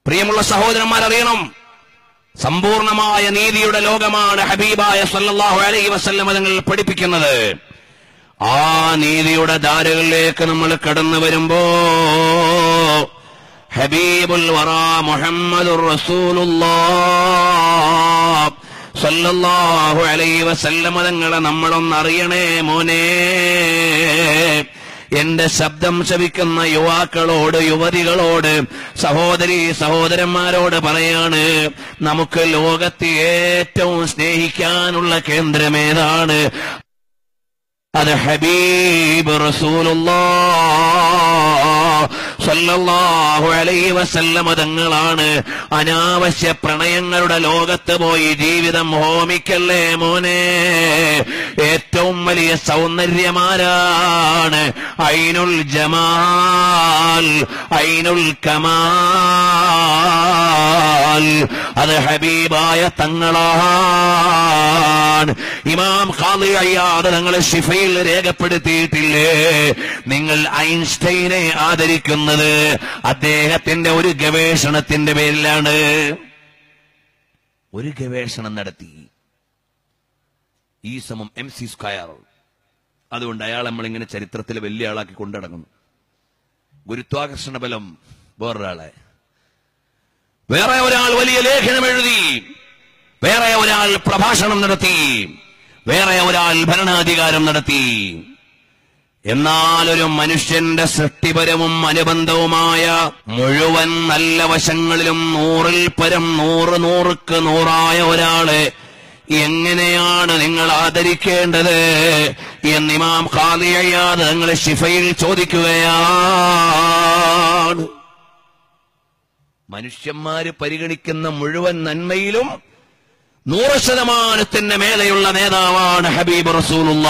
പ്രിയമുള്ള സഹോദരന്മാർ അറിയണം സമ്പൂർണമായ നീതിയുടെ ലോകമാണ് ഹബീബായ സല്ലല്ലാഹു അലൈഹി വസല്ലം തങ്ങൾ പഠിപ്പിക്കുന്നത് ആ നീതിയുടെ ധാരകളിലേക്ക് നമ്മൾ കടന്നു വരുമ്പോ ഹബീബുൽ വറ മുഹമ്മദുർ റസൂലുള്ളാഹ് സല്ലല്ലാഹു അലൈഹി വസല്ലം തങ്ങളെ നമ്മളൊന്ന് അറിയണേ മോനെ എന്റെ ശബ്ദം ശവിക്കുന്ന യുവാക്കളോട് യുവതികളോട് സഹോദരി സഹോദരന്മാരോട് പറയാണ് നമുക്ക് ലോകത്തെ ഏറ്റവും സ്നേഹിക്കാനുള്ള കേന്ദ്രമേതാണ് അത് ഹബീബ് റസൂലുള്ളാഹു അലൈഹി വസല്ലമ തങ്ങളാണ് അനാവശ്യ പ്രണയങ്ങളുടെ ലോകത്ത് പോയി ജീവിതം ഹോമിക്കല്ലേ മോനെ ഏറ്റവും വലിയ സൗന്ദര്യമാരാണ് ഐനുൽ ജമാൽ ഐനുൽ കമാൽ അത് ഹബീബായ തങ്ങളാണ് ഇമാം ഖാദി അയ്യാദ് തങ്ങളെ ഷിഫയിൽ രേഖപ്പെടുത്തിയിട്ടില്ലേ നിങ്ങൾ ഐൻസ്റ്റൈനെ ആദരിക്കുന്നത് അദ്ദേഹത്തിന്റെ ഒരു ഗവേഷണത്തിന്റെ പേരിലാണ് ഒരു ഗവേഷണം നടത്തി ഈ സമം എം സി സ്ക്വയർ അതുകൊണ്ട് അയാൾ നമ്മളിങ്ങനെ ചരിത്രത്തിൽ വലിയ ആളാക്കി കൊണ്ടടങ്ങുന്നു ഗുരുത്വാകർഷണ ബലം വേറൊരാളെ വേറെ ഒരാൾ വലിയ ലേഖനം എഴുതി വേറെ ഒരാൾ പ്രഭാഷണം നടത്തി വേറെ ഒരാൾ ഭരണാധികാരം നടത്തി എന്നാൽ ഒരു മനുഷ്യന്റെ സൃഷ്ടിപരവും അനുബന്ധവുമായ മുഴുവൻ നല്ല വശങ്ങളിലും നൂറിൽ പരം നൂറ് നൂറുക്ക് നൂറായ ഒരാളെ എങ്ങനെയാണ് നിങ്ങൾ ആദരിക്കേണ്ടത് എന്ന് ഇമാം ഖാദിയയ്യാദ് നിങ്ങൾ ഷിഫയിൽ ചോദിക്കുകയാണ് മനുഷ്യന്മാര് പരിഗണിക്കുന്ന മുഴുവൻ നന്മയിലും നൂറ് ശതമാനത്തിന്റെ മേലെയുള്ള നേതാവാണ് ഹബീബ് റസൂലുള്ള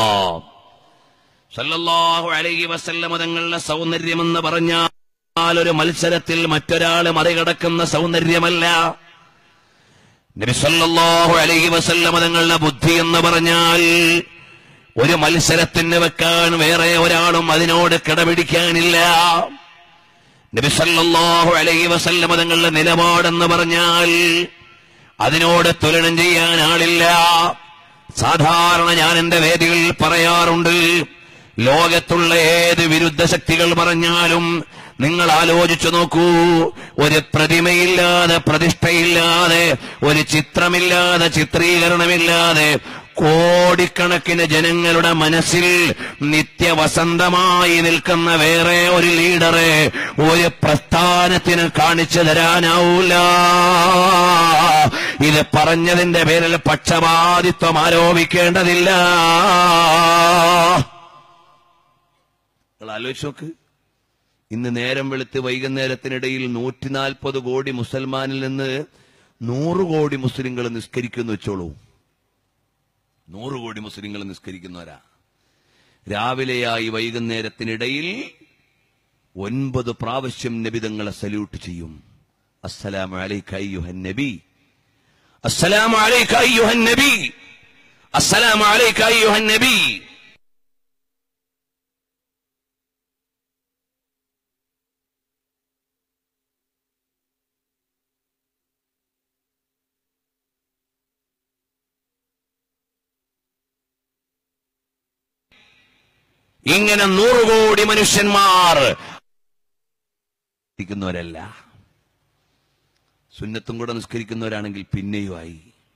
സല്ലല്ലാഹു അലൈഹി വസല്ലമ തങ്ങളുടെ സൗന്ദര്യമെന്ന് പറഞ്ഞാൽ ഒരു മത്സരത്തിൽ മറ്റൊരാൾ മറികടക്കുന്ന സൗന്ദര്യമല്ല നബി സല്ലല്ലാഹു അലൈഹി വസല്ലമ തങ്ങളുടെ ബുദ്ധി എന്ന് പറഞ്ഞാൽ ഒരു മത്സരത്തിന് വെക്കാൻ വേറെ ഒരാളും അതിനോട് കിടപിടിക്കാനില്ല നബി സല്ലല്ലാഹു അലൈഹി വസല്ലമ തങ്ങളുടെ നിലപാടെന്ന് പറഞ്ഞാൽ അതിനോട് തുലനം ചെയ്യാൻ ആളില്ല സാധാരണ ഞാൻ എന്റെ വേദികളിൽ പറയാറുണ്ട് ലോകത്തുള്ള ഏത് വിരുദ്ധ ശക്തികൾ പറഞ്ഞാലും നിങ്ങൾ ആലോചിച്ചു നോക്കൂ ഒരു പ്രതിമയില്ലാതെ പ്രതിഷ്ഠയില്ലാതെ ഒരു ചിത്രമില്ലാതെ ചിത്രീകരണമില്ലാതെ കോടിക്കണക്കിന് ജനങ്ങളുടെ മനസ്സിൽ നിത്യവസന്തമായി നിൽക്കുന്ന വേറെ ഒരു ലീഡറെ ഒരു പ്രസ്ഥാനത്തിന് കാണിച്ചു തരാനാവൂല ഇത് പറഞ്ഞതിന്റെ പേരിൽ പക്ഷപാതിത്വം ആരോപിക്കേണ്ടതില്ല നിങ്ങൾ ആലോചിച്ച് നോക്ക് ഇന്ന് നേരം വെളുത്ത് വൈകുന്നേരത്തിനിടയിൽ നൂറ്റി നാൽപ്പത് കോടി മുസൽമാനിൽ നിന്ന് നൂറ് കോടി മുസ്ലിങ്ങൾ നിസ്കരിക്കുന്നു വെച്ചോളൂ നൂറ് കോടി മുസ്ലിങ്ങൾ നിസ്കരിക്കുന്നവരാ രാവിലെയായി വൈകുന്നേരത്തിനിടയിൽ ഒൻപത് പ്രാവശ്യം നബിതങ്ങളെ സല്യൂട്ട് ചെയ്യും അസ്സലാമു അലൈക അയ്യുഹൻ നബി അസ്സലാമു അലൈക അയ്യുഹൻ നബി അസ്സലാമു അലൈക അയ്യുഹൻ നബി ഇങ്ങനെ നൂറ് കോടി മനുഷ്യന്മാർ നിസ്കരിക്കുന്നവരല്ല സുന്നത്തും കൂടെ നിസ്കരിക്കുന്നവരാണെങ്കിൽ പിന്നെയുമായി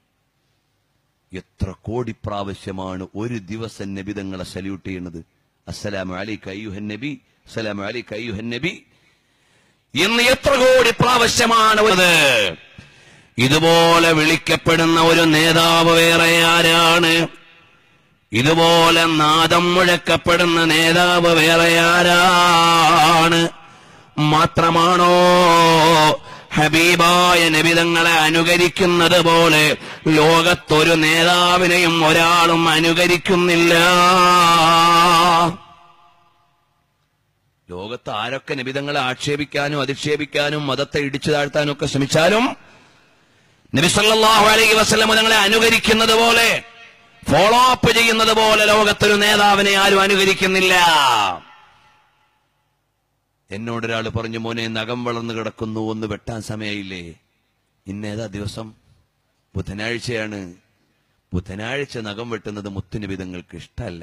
എത്ര കോടി പ്രാവശ്യമാണ് ഒരു ദിവസം നബിതങ്ങളെ സല്യൂട്ട് ചെയ്യുന്നത് അസ്സലാമു അലൈക അയ്യുഹൻ നബി അസ്സലാമു അലൈക അയ്യുഹൻ നബി എന്ന് എത്ര കോടി പ്രാവശ്യമാണ് അത് ഇതുപോലെ വിളിക്കപ്പെടുന്ന ഒരു നേതാവ് വേറെ ആരാണ് ഇതുപോലെ നാദം മുഴക്കപ്പെടുന്ന നേതാവ് വേറെ ആരാണ് മാത്രമാണോ ഹബീബായ നബിതങ്ങളെ അനുകരിക്കുന്നത് പോലെ ലോകത്തൊരു നേതാവിനെയും ഒരാളും അനുകരിക്കുന്നില്ല ലോകത്ത് ആരൊക്കെ നബിതങ്ങളെ ആക്ഷേപിക്കാനും അധിക്ഷേപിക്കാനും മതത്തെ ഇടിച്ചു താഴ്ത്താനും ഒക്കെ ശ്രമിച്ചാലും നബി സല്ലല്ലാഹു അലൈഹി വസല്ലം തങ്ങളെ അനുകരിക്കുന്നത് പോലെ ഫോളോ അപ്പ് ചെയ്യുന്നത് പോലെ ലോകത്തൊരു നേതാവിനെ ആരും അനുകരിക്കുന്നില്ല എന്നോടൊരാൾ പറഞ്ഞു മോനെ നഖം വളർന്നു കിടക്കുന്നു ഒന്ന് വെട്ടാൻ സമയമില്ലേ ഇന്നേതാ ദിവസം ബുധനാഴ്ചയാണ് ബുധനാഴ്ച നഖം വെട്ടുന്നത് മുത്തുനിബിതങ്ങൾക്ക് ഇഷ്ടമല്ല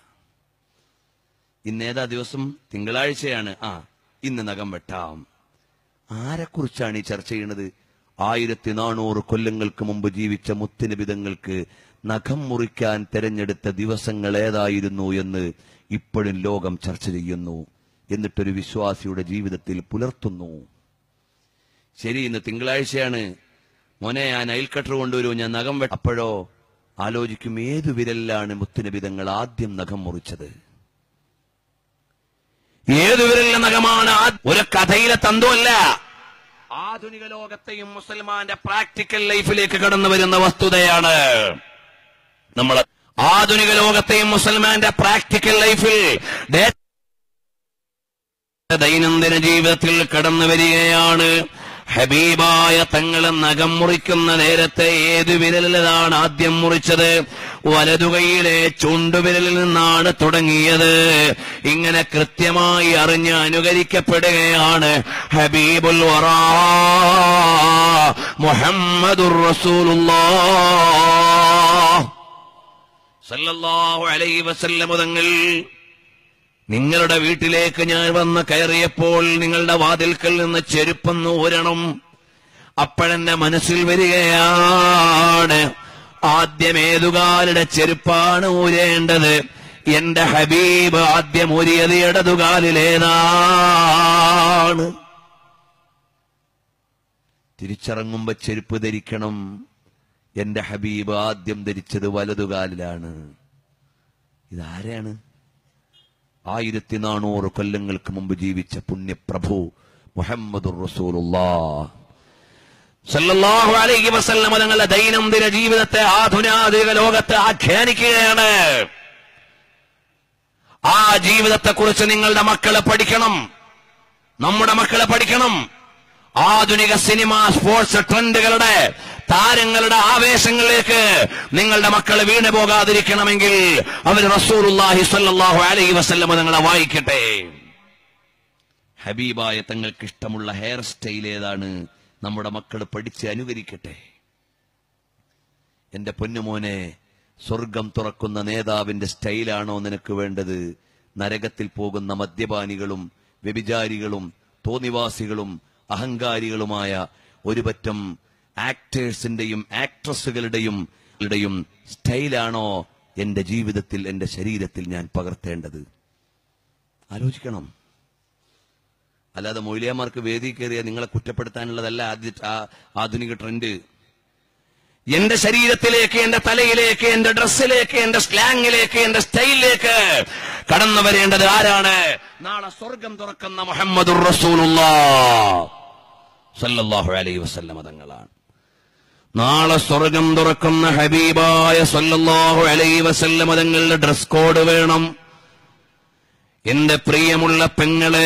ഇന്നേതാ ദിവസം തിങ്കളാഴ്ചയാണ് ആ ഇന്ന് നഖം വെട്ടാം ആരെക്കുറിച്ചാണ് ഈ ചർച്ച ചെയ്യുന്നത് ആയിരത്തി നാനൂറ് കൊല്ലങ്ങൾക്ക് മുമ്പ് ജീവിച്ച മുത്തുനിബിതങ്ങൾക്ക് നഖം മുറിക്കാൻ തെരഞ്ഞെടുത്ത ദിവസങ്ങൾ ഏതായിരുന്നു എന്ന് ഇപ്പോഴും ലോകം ചർച്ച ചെയ്യുന്നു എന്നിട്ടൊരു വിശ്വാസിയുടെ ജീവിതത്തിൽ പുലർത്തുന്നു ശരി ഇന്ന് തിങ്കളാഴ്ചയാണ് മോനെ ആ നൈൽ കട്ടർ കൊണ്ടുവരൂ ഞാൻ നഖം വെ അപ്പോഴോ ആലോചിക്കും ഏതു വിരലിലാണ് മുത്തുനിബിതങ്ങൾ ആദ്യം നഖം മുറിച്ചത് ഏതു വിരലിലെ നഖമാണ് ആ- ഒരു കഥയിലെ തന്തമല്ല ആധുനിക ലോകത്തെയും മുസൽമാന്റെ പ്രാക്ടിക്കൽ ലൈഫിലേക്ക് കടന്നു വരുന്ന വസ്തുതയാണ് നമ്മൾ ആധുനിക ലോകത്തെയും മുസൽമാന്റെ പ്രാക്ടിക്കൽ ലൈഫിൽ ഡേ- ദൈനംദിന ജീവിതത്തിൽ കടന്നു വരികയാണ് ഹബീബായ തങ്ങളെ നഖം മുറിക്കുന്ന നേരത്തെ ഏതു വിരലിലാണ് ആദ്യം മുറിച്ചത് വലതുകൈയിലെ ചൂണ്ടുവിരലിൽ നിന്നാണ് തുടങ്ങിയത് ഇങ്ങനെ കൃത്യമായി അറിഞ്ഞ് അനുകരിക്കപ്പെടുകയാണ് ഹബീബുൽ വറാ മുഹമ്മദുർ റസൂലുള്ളാഹ് സല്ലല്ലാഹു അലൈഹി വസല്ലം തങ്ങൾ നിങ്ങളുടെ വീട്ടിലേക്ക് ഞാൻ വന്ന് കയറിയപ്പോൾ നിങ്ങളുടെ വാതിൽക്കൽ നിന്ന് ചെരുപ്പൊന്ന് ഊരണം അപ്പോഴെന്റെ മനസ്സിൽ വരികയാണ് ആദ്യം ഏതുകാലുടെ ചെരുപ്പാണ് ഊരേണ്ടത് എന്റെ ഹബീബ് ആദ്യം ഊരിയത് ഇടതുകാലിലേതാണ് തിരിച്ചിറങ്ങുമ്പോ ചെരുപ്പ് ധരിക്കണം എന്റെ ഹബീബ് ആദ്യം ധരിച്ചത് വലതുകാലിലാണ് ഇതാരാണ് ആയിരത്തി നാനൂറ് കൊല്ലങ്ങൾക്ക് മുമ്പ് ജീവിച്ച പുണ്യപ്രഭു മുഹമ്മദുർ റസൂലുള്ളാഹ് സല്ലല്ലാഹു അലൈഹി വസല്ലം തങ്ങളുടെ ദൈനംദിന ജീവിതത്തെ ആധുനാധിക ലോകത്തെ ആഖ്യാനിക്കുകയാണ് ആ ജീവിതത്തെക്കുറിച്ച് നിങ്ങളുടെ മക്കളെ പഠിക്കണം നമ്മുടെ മക്കളെ പഠിക്കണം ആധുനിക സിനിമ സ്പോർട്സ് ട്രെൻഡുകളുടെ താരങ്ങളുടെ ആവേശങ്ങളിലേക്ക് നിങ്ങളുടെ മക്കൾ വീണു പോകാതിരിക്കണമെങ്കിൽ അവർ റസൂലുള്ളാഹി സ്വല്ലല്ലാഹു അലൈഹി വസല്ലം നിങ്ങളെ വായിക്കട്ടെ ഹബീബായ തങ്ങൾക്ക് ഇഷ്ടമുള്ള ഹെയർ സ്റ്റൈൽ ഏതാണ് നമ്മുടെ മക്കൾ പഠിച്ച് അനുകരിക്കട്ടെ എന്റെ പൊന്നുമോനെ സ്വർഗം തുറക്കുന്ന നേതാവിന്റെ സ്റ്റൈലാണോ നിനക്ക് വേണ്ടത് നരകത്തിൽ പോകുന്ന മദ്യപാനികളും വ്യഭിചാരികളും തോന്നിവാസികളും അഹങ്കാരികളുമായ ഒരുപറ്റം ആക്ടേഴ്സിന്റെയും ആക്ട്രസുകളുടെയും യുടെയും സ്റ്റൈലാണോ എന്റെ ജീവിതത്തിൽ എന്റെ ശരീരത്തിൽ ഞാൻ പകർത്തേണ്ടത് ആലോചിക്കണം അല്ലാതെ മൊയിലിയമാർക്ക് വേദി കയറിയ നിങ്ങളെ കുറ്റപ്പെടുത്താനുള്ളതല്ല ആദ്യ ആ- ആധുനിക ട്രെൻഡ് എന്റെ ശരീരത്തിലേക്ക് എന്റെ തലയിലേക്ക് എന്റെ ഡ്രസ്സിലേക്ക് എന്റെ സ്ലാങ്ങിലേക്ക് എന്റെ സ്റ്റൈലിലേക്ക് കടന്നു വരേണ്ടത് ആരാണ് നാളെ സ്വർഗം തുറക്കുന്ന മുഹമ്മദുർ സല്ലല്ലാഹു അലൈഹി വസല്ലമ തങ്ങളാണ് നാളെ സ്വർഗം തുറക്കുന്ന ഹബീബായ സല്ലല്ലാഹു അലൈഹി വസല്ലമ തങ്ങളുടെ ഡ്രസ് കോഡ് വേണം എന്റെ പ്രിയമുള്ള പെങ്ങളെ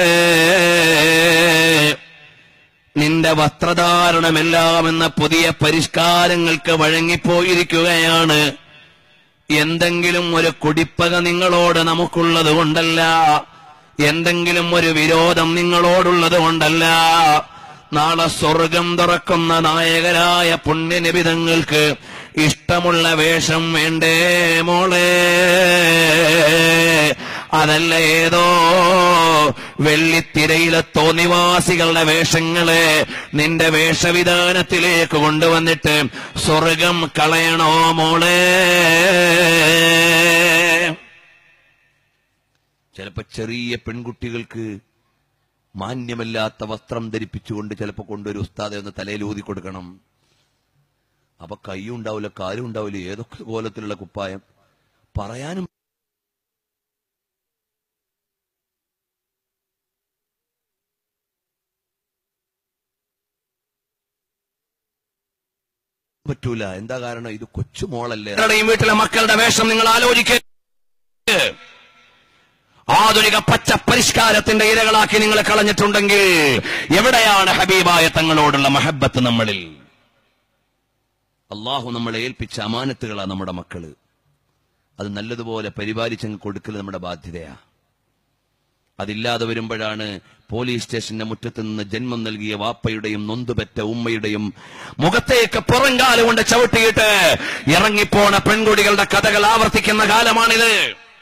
നിന്റെ വസ്ത്രധാരണമെല്ലാം എന്ന പുതിയ പരിഷ്കാരങ്ങൾക്ക് വഴങ്ങിപ്പോയിരിക്കുകയാണ് എന്തെങ്കിലും ഒരു കുടിപ്പക നിങ്ങളോട് നമുക്കുള്ളത് കൊണ്ടല്ല എന്തെങ്കിലും ഒരു വിരോധം നിങ്ങളോടുള്ളത് കൊണ്ടല്ല നാളെ സ്വർഗം തുറക്കുന്ന നായകരായ പുണ്യനിബിതങ്ങൾക്ക് ഇഷ്ടമുള്ള വേഷം വേണ്ടേ മോളെ അതല്ല ഏതോ വെള്ളിത്തിരയിലെ തോന്നിവാസികളുടെ വേഷങ്ങളെ നിന്റെ വേഷവിധാനത്തിലേക്ക് കൊണ്ടുവന്നിട്ട് സ്വർഗം കളയണോ മോളെ ചിലപ്പോ ചെറിയ പെൺകുട്ടികൾക്ക് മാന്യമല്ലാത്ത വസ്ത്രം ധരിപ്പിച്ചുകൊണ്ട് ചിലപ്പോ കൊണ്ടൊരു ഉസ്താദെ ഒന്ന് തലയിൽ ഊതി കൊടുക്കണം അപ്പൊ കൈയും ഉണ്ടാവില്ല കാലും ഉണ്ടാവില്ല ഏതൊക്കെ കോലത്തിലുള്ള കുപ്പായം പറയാനും പറ്റൂല എന്താ കാരണം ഇത് കൊച്ചുമോളല്ലേ ഈ വീട്ടിലെ മക്കളുടെ വേഷം നിങ്ങൾ ആലോചിക്കുക ആധുനിക പച്ച പരിഷ്കാരത്തിന്റെ ഇരകളാക്കി നിങ്ങൾ കളഞ്ഞിട്ടുണ്ടെങ്കിൽ എവിടെയാണ് ഹബീബായ തങ്ങളോടുള്ള മഹബത്ത് നമ്മളിൽ അള്ളാഹു നമ്മളെ ഏൽപ്പിച്ച അമാനത്തുകളാ നമ്മുടെ മക്കള് അത് നല്ലതുപോലെ പരിപാലിച്ചങ്ങ് കൊടുക്കൽ നമ്മുടെ ബാധ്യതയാ അതില്ലാതെ വരുമ്പോഴാണ് പോലീസ് സ്റ്റേഷന്റെ മുറ്റത്ത് നിന്ന് ജന്മം നൽകിയ വാപ്പയുടെയും നൊന്തുപെറ്റ ഉമ്മയുടെയും മുഖത്തേക്ക് പുറങ്കാല് കൊണ്ട് ചവിട്ടിയിട്ട് ഇറങ്ങിപ്പോണ പെൺകുടികളുടെ കഥകൾ ആവർത്തിക്കുന്ന കാലമാണിത്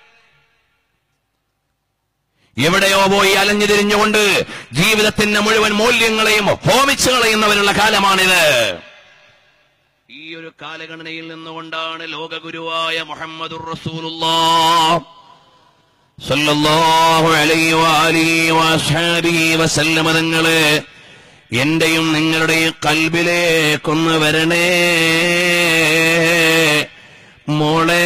എവിടെയോ പോയി അലഞ്ഞു തിരിഞ്ഞുകൊണ്ട് ജീവിതത്തിന്റെ മുഴുവൻ മൂല്യങ്ങളെയും ഹോമിച്ചു കളയുന്നവരുള്ള കാലമാണിത് ഈ ഒരു കാലഗണനയിൽ നിന്നുകൊണ്ടാണ് ലോകഗുരുവായ മുഹമ്മദുർ റസൂലുള്ളാഹ് സല്ലല്ലാഹു അലൈഹി വആലിഹി വഅസ്ഹാബിഹി വസല്ലമ തങ്ങളെ എന്റെയും നിങ്ങളുടെയും കൽബിലേക്കൊന്ന് വരണേ മോളെ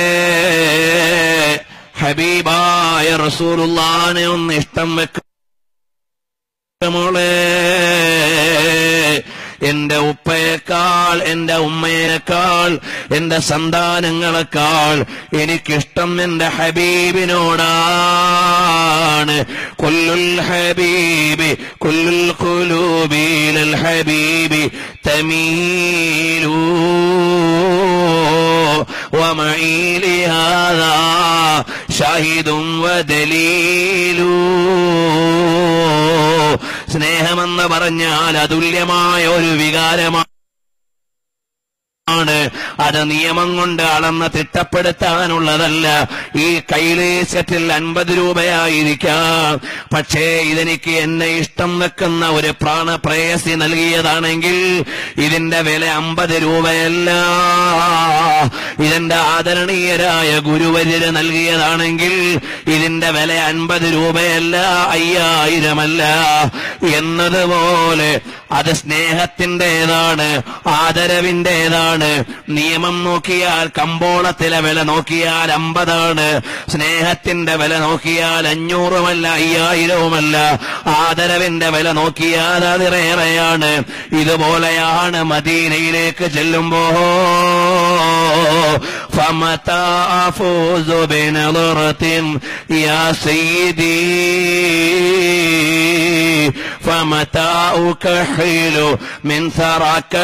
ഹബീബായ റസൂലുള്ളാനെ ഒന്ന് ഇഷ്ടം വെക്ക മോളെ എന്റെ ഉപ്പയേക്കാൾ എന്റെ ഉമ്മയേക്കാൾ എന്റെ സന്താനങ്ങളെക്കാൾ എനിക്കിഷ്ടം എന്റെ ഹബീബിനോടാണ് കൊല്ലുൽ ഹബീബി കൊല്ലുൽ കുലൂബിലൽ ഹബീബി തമീലൂ ومعي لهذا شاهد ودليل സ്നേഹമെന്ന് പറഞ്ഞാൽ അതുല്യമായ ഒരു വികാരമാണ് ആണ് അത് നിയമം കൊണ്ട് അളന്ന് തിട്ടപ്പെടുത്താനുള്ളതല്ല ഈ കൈലേശത്തിൽ അൻപത് രൂപയായിരിക്കാം പക്ഷേ ഇതെനിക്ക് എന്നെ ഇഷ്ടം വെക്കുന്ന ഒരു പ്രാണപ്രേയസി നൽകിയതാണെങ്കിൽ ഇതിന്റെ വില അമ്പത് രൂപയല്ല ഇതെന്റെ ആദരണീയരായ ഗുരുവര്യര് നൽകിയതാണെങ്കിൽ ഇതിന്റെ വില അൻപത് രൂപയല്ല അയ്യായിരമല്ല എന്നതുപോലെ അത് സ്നേഹത്തിൻ്റെതാണ് ആദരവിൻ്റെതാണ് നിയമം നോക്കിയാൽ കമ്പോളത്തിലെ വില നോക്കിയാൽ അമ്പതാണ് സ്നേഹത്തിന്റെ വില നോക്കിയാൽ അഞ്ഞൂറുമല്ല അയ്യായിരവുമല്ല ആദരവിന്റെ വില നോക്കിയാൽ അതിറേറെയാണ് ഇതുപോലെയാണ് മദീനയിലേക്ക് ചെല്ലുമ്പോ فمتى أفوز بنظرة يا سيدي فمتى أكحل من ثراك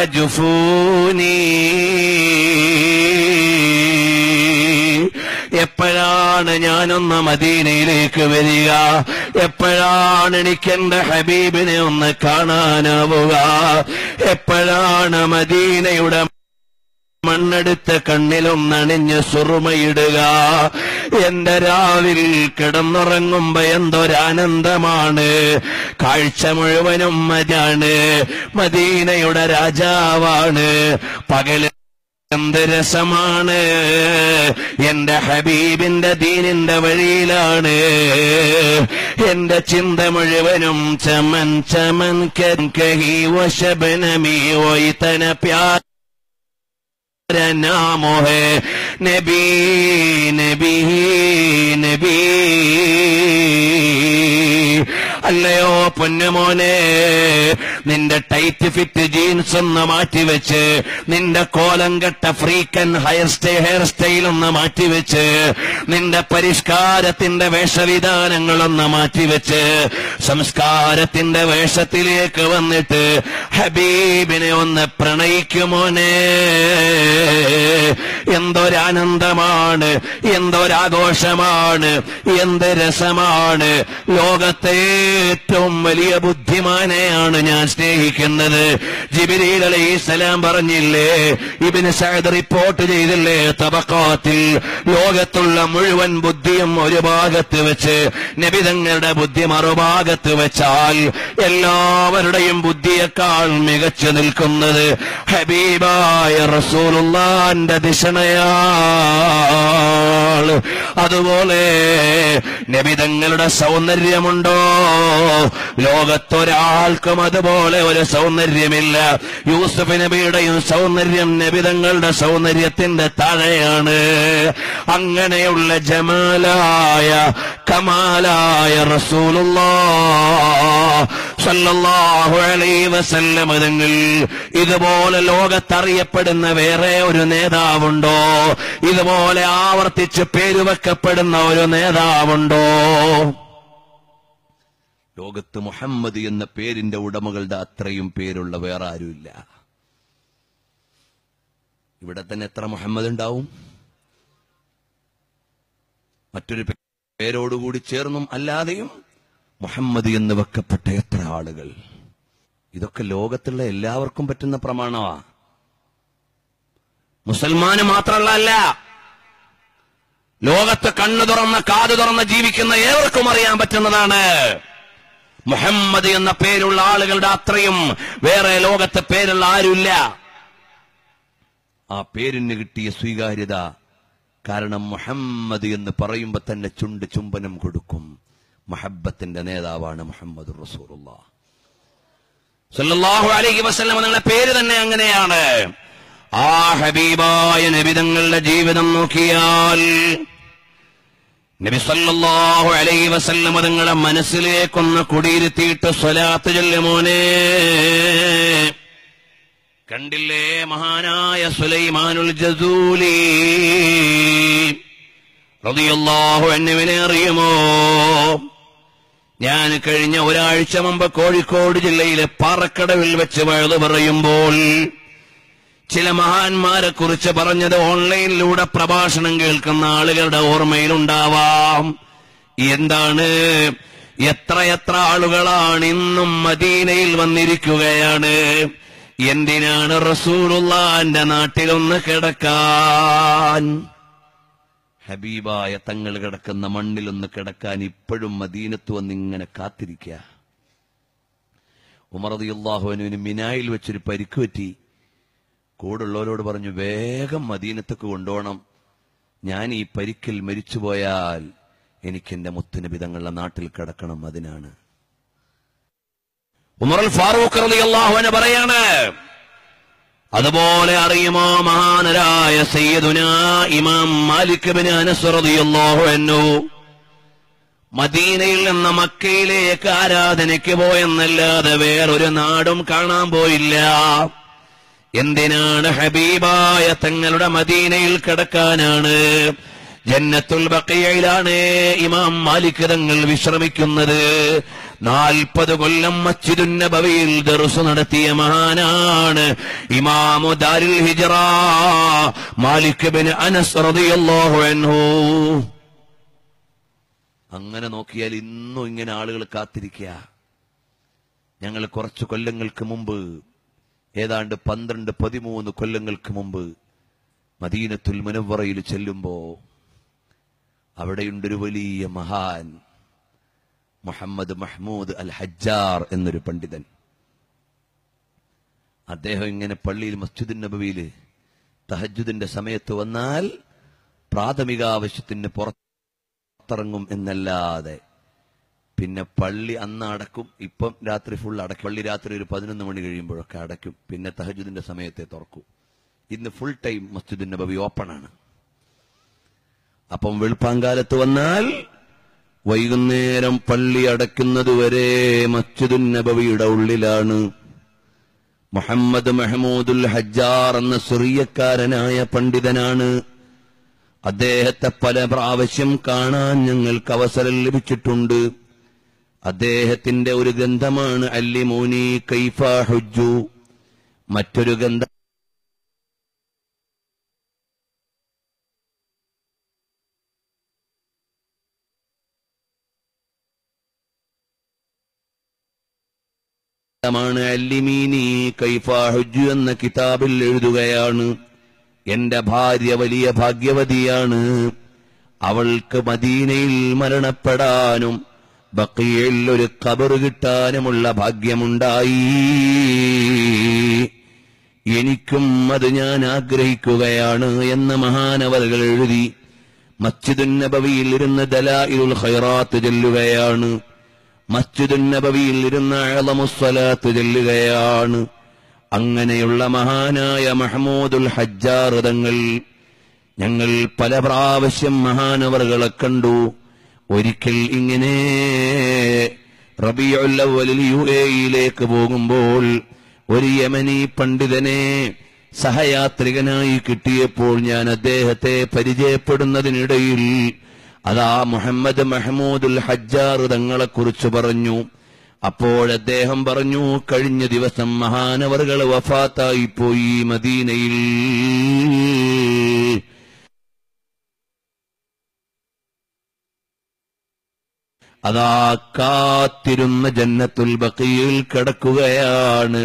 جفوني എപ്പോഴാണ് ഞാനൊന്ന് മദീനയിലേക്ക് വരിക എപ്പോഴാണ് എനിക്ക് എന്റെ ഹബീബിനെ ഒന്ന് കാണാനാവുക എപ്പോഴാണ് മദീനയുടെ മണ്ണെടുത്ത് കണ്ണിലൊന്നണിഞ്ഞ് സുറുമയിടുക എന്റെ രാവിൽ കിടന്നുറങ്ങുമ്പോ എന്തൊരാനന്ദമാണ് കാഴ്ച മുഴുവനും മജാണ് മദീനയുടെ രാജാവാണ് പകല് എന്ത് രസമാണ് എന്റെ ഹബീബിന്റെ ദീനിന്റെ വഴിയിലാണ് എന്റെ ചിന്ത മുഴുവനും ചമൻ ചമൻ കഹി വശബനമി ഓയിത്തന പ്യാ नामो है नबी നബി നബി അല്ലയോ പൊന്നുമോനെ നിന്റെ ടൈറ്റ് ഫിറ്റ് ജീൻസ് ഒന്ന് മാറ്റിവെച്ച് നിന്റെ കോലം കെട്ട ഫ്രീക്കൻ ഹയർ സ്റ്റേ ഹെയർ സ്റ്റൈൽ ഒന്ന് മാറ്റിവെച്ച് നിന്റെ പരിഷ്കാരത്തിന്റെ വേഷവിധാനങ്ങളൊന്ന് മാറ്റിവെച്ച് സംസ്കാരത്തിന്റെ വേഷത്തിലേക്ക് വന്നിട്ട് ഹബീബിനെ ഒന്ന് പ്രണയിക്കുമോനെ എന്തൊരാനന്ദമാണ് എന്തൊരാഘോഷമാണ് എന്ത് രസമാണ് ലോകത്തെ ഏറ്റവും വലിയ ബുദ്ധിമാനെയാണ് ഞാൻ സ്നേഹിക്കുന്നത് ജിബിരിൽ അലൈഹിസ്സലാം പറഞ്ഞില്ലേ ഇബിന് സഅദ് റിപ്പോർട്ട് ചെയ്തില്ലേ തബക്കാത്തിൽ ലോകത്തുള്ള മുഴുവൻ ബുദ്ധിയും ഒരു ഭാഗത്ത് വെച്ച് നബിതങ്ങളുടെ ബുദ്ധി മറുഭാഗത്ത് വെച്ചാൽ എല്ലാവരുടെയും ബുദ്ധിയേക്കാൾ മികച്ചു നിൽക്കുന്നത് ഹബീബായ റസൂലുള്ളാന്റെ ദിശണയാൾ അതുപോലെ നബിതങ്ങളുടെ സൗന്ദര്യമുണ്ടോ ലോകത്തൊരാൾക്കും അതുപോലെ ഒരു സൗന്ദര്യമില്ല യൂസുഫ് നബിയുടെയും സൗന്ദര്യം നബിതങ്ങളുടെ സൗന്ദര്യത്തിന്റെ താഴെയാണ് അങ്ങനെയുള്ള ജമാലായ കമാലായ റസൂലുള്ളാ സല്ലല്ലാഹു അലൈഹി വസല്ലം തങ്ങൾ ഇതുപോലെ ലോകത്തറിയപ്പെടുന്ന വേറെ ഒരു നേതാവുണ്ടോ ഇതുപോലെ ആവർത്തിച്ച് പേരുവെക്കപ്പെടുന്ന ഒരു നേതാവുണ്ടോ ലോകത്ത് മുഹമ്മദ് എന്ന പേരിന്റെ ഉടമകളുടെ അത്രയും പേരുള്ള വേറെ ആരുമില്ല ഇവിടെ തന്നെ എത്ര മുഹമ്മദ് ഉണ്ടാവും മറ്റൊരു പേ- പേരോടുകൂടി ചേർന്നും അല്ലാതെയും മുഹമ്മദ് എന്ന് വെക്കപ്പെട്ട എത്ര ആളുകൾ ഇതൊക്കെ ലോകത്തുള്ള എല്ലാവർക്കും പറ്റുന്ന പ്രമാണമാ മുസൽമാന് മാത്രമല്ല അല്ല ലോകത്ത് കണ്ണു തുറന്ന് കാതു തുറന്ന് ജീവിക്കുന്ന ഏവർക്കും അറിയാൻ പറ്റുന്നതാണ് മുഹമ്മദ് എന്ന പേരുള്ള ആളുകളുടെ അത്രയും വേറെ ലോകത്തെ പേരുള്ള ആരുമില്ല ആ പേരിന് കിട്ടിയ സ്വീകാര്യത കാരണം മുഹമ്മദ് എന്ന് പറയുമ്പോ തന്നെ ചുണ്ട് ചുംബനം കൊടുക്കും മഹബത്തിന്റെ നേതാവാണ് മുഹമ്മദ് റസൂലുള്ള സല്ലല്ലാഹു അലൈഹി വസല്ലം നിങ്ങളുടെ പേര് തന്നെ അങ്ങനെയാണ് ആ ഹബീബായ നബിതങ്ങളുടെ ജീവിതം നോക്കിയാൽ നബി സല്ലല്ലാഹു അലൈഹി വസല്ലം നിങ്ങളെ മനസ്സിലേക്കൊന്ന് കുടിയിരുത്തിയിട്ട് സ്വലാത്ത് ചൊല്ലുമോനെ കണ്ടില്ലേ മഹാനായ സുലൈമാനുൽ ജസൂലി റളിയല്ലാഹു അൻഹുവിനെ അറിയുമോ ഞാൻ കഴിഞ്ഞ ഒരാഴ്ച മുമ്പ് കോഴിക്കോട് ജില്ലയിലെ പാറക്കടവിൽ വെച്ച് വഴുതു പറയുമ്പോൾ ചില മഹാന്മാരെ കുറിച്ച് പറഞ്ഞത് ഓൺലൈനിലൂടെ പ്രഭാഷണം കേൾക്കുന്ന ആളുകളുടെ ഓർമ്മയിലുണ്ടാവാം എന്താണ് എത്രയെത്ര ആളുകളാണ് ഇന്നും മദീനയിൽ വന്നിരിക്കുകയാണ് എന്തിനാണ് റസൂലുള്ളാന്റെ നാട്ടിലൊന്ന് കിടക്കാൻ ഹബീബായ തങ്ങൾ കിടക്കുന്ന മണ്ണിലൊന്ന് കിടക്കാൻ ഇപ്പോഴും മദീനത്ത് വന്ന് ഇങ്ങനെ കാത്തിരിക്കുക ഉമറദിയുള്ളാഹുവിന് മിനായിൽ വെച്ചൊരു പരിക്ക് പറ്റി കൂടുള്ളവരോട് പറഞ്ഞു വേഗം മദീനത്തേക്ക് കൊണ്ടുപോകണം ഞാൻ ഈ പരിക്കിൽ മരിച്ചുപോയാൽ എനിക്ക് എന്റെ മുത്തുനബി തങ്ങളുടെ നാട്ടിൽ കിടക്കണം അതിനാണ് ഉമറുൽ ഫാറൂഖ് റളിയല്ലാഹുവിന് പറയാണ് അതുപോലെ അറിയുമോ മഹാനരായ സയ്യിദുന ഇമാം മാലിക് ബിൻ അനസ് റളിയല്ലാഹു അൻഹു മദീനയിൽ നിന്ന് മക്കയിലേക്ക് ആരാധനയ്ക്ക് പോയെന്നല്ലാതെ വേറൊരു നാടും കാണാൻ പോയില്ല എന്തിനാണ് ഹബീബായ തങ്ങളുടെ മദീനയിൽ കിടക്കാനാണ് ജന്നത്തുൽ ബക്കയിലാണ് ഇമാം മാലിക് തങ്ങൾ വിശ്രമിക്കുന്നത് നാൽപ്പത് കൊല്ലം മസ്ജിദുൻ നബവിയിൽ ദർസ് നടത്തിയ മഹാനാണ് ഇമാമു ദാരുൽ ഹിജറ മാലിക് ബിൻ അനസ് റളിയല്ലാഹു അൻഹു അങ്ങനെ നോക്കിയാൽ ഇന്നും ഇങ്ങനെ ആളുകൾ കാത്തിരിക്കുക ഞങ്ങൾ കുറച്ചു കൊല്ലങ്ങൾക്ക് മുമ്പ് ഏതാണ്ട് പന്ത്രണ്ട് പതിമൂന്ന് കൊല്ലങ്ങൾക്ക് മുമ്പ് മദീനത്തുൽ മുനവറയിൽ ചെല്ലുമ്പോ അവിടെയുണ്ടൊരു വലിയ മഹാൻ മുഹമ്മദ് മഹ്മൂദ് അൽ ഹജ്ജാർ എന്നൊരു പണ്ഡിതൻ അദ്ദേഹം ഇങ്ങനെ പള്ളിയിൽ മസ്ജിദുൻ നബവിയിൽ തഹജുദിന്റെ സമയത്ത് വന്നാൽ പ്രാഥമിക ആവശ്യത്തിന് പുറത്തിറങ്ങും എന്നല്ലാതെ പിന്നെ പള്ളി അന്ന് അടക്കും ഇപ്പം രാത്രി ഫുൾ അടക്കും പള്ളി രാത്രി ഒരു പതിനൊന്ന് മണി കഴിയുമ്പോഴൊക്കെ അടയ്ക്കും പിന്നെ തഹജുദിന്റെ സമയത്തെ തുറക്കും ഇന്ന് ഫുൾ ടൈം മസ്ജിദുൻ നബവി ഓപ്പൺ ആണ് അപ്പം വെളുപ്പാങ്കാലത്ത് വന്നാൽ വൈകുന്നേരം പള്ളി അടയ്ക്കുന്നതുവരെ മസ്ജിദുൻ നബവിയുടെ ഉള്ളിലാണ് മുഹമ്മദ് മെഹമൂദുൽ ഹജ്ജാർ എന്ന സിറിയക്കാരനായ പണ്ഡിതനാണ് അദ്ദേഹത്തെ പല പ്രാവശ്യം കാണാൻ ഞങ്ങൾക്ക് അവസരം ലഭിച്ചിട്ടുണ്ട് അദ്ദേഹത്തിന്റെ ഒരു ഗ്രന്ഥമാണ് അല്ലിമോനി കൈഫ ഹുജു മറ്റൊരു ഗ്രന്ഥം മാണ് അല്ലിമീനി കൈഫ ഹുജു എന്ന കിതാബിൽ എഴുതുകയാണ് എന്റെ ഭാര്യ വലിയ ഭാഗ്യവതിയാണ് അവൾക്ക് മദീനയിൽ മരണപ്പെടാനും ബക്കിയിൽ ഒരു കബറ് കിട്ടാനുമുള്ള ഭാഗ്യമുണ്ടായി എനിക്കും അത് ഞാൻ ആഗ്രഹിക്കുകയാണ് എന്ന് മഹാനവറുകൾ എഴുതി മസ്ജിദുൻ നബവിയിൽ ഇരുന്ന് ദലായിലുൽ ഖൈറാത്ത് ചെല്ലുകയാണ് മസ്ജിദുൻ നബവിയിൽ ഇരുന്ന് അളമുസ്വലാത്ത് ചെല്ലുകയാണ് അങ്ങനെയുള്ള മഹാനായ മഹമൂദുൽ ഹജ്ജാർ തങ്ങൾ ഞങ്ങൾ പല പ്രാവശ്യം മഹാനവറുകളെ കണ്ടു ഒരിക്കൽ ഇങ്ങനെ റബിയുല്ലവലിൽ യു എയിലേക്ക് പോകുമ്പോൾ ഒരു യമനി പണ്ഡിതനെ സഹയാത്രികനായി കിട്ടിയപ്പോൾ ഞാൻ അദ്ദേഹത്തെ പരിചയപ്പെടുന്നതിനിടയിൽ അതാ മുഹമ്മദ് മഹമൂദുൽ ഹജ്ജാർ തങ്ങളെക്കുറിച്ച് പറഞ്ഞു അപ്പോൾ അദ്ദേഹം പറഞ്ഞു കഴിഞ്ഞ ദിവസം മഹാനവറുകൾ വഫാത്തായി പോയി മദീനയിൽ അതാ കാത്തിരുന്ന ജന്നത്തുൽ ബക്കിയിൽ കിടക്കുകയാണ്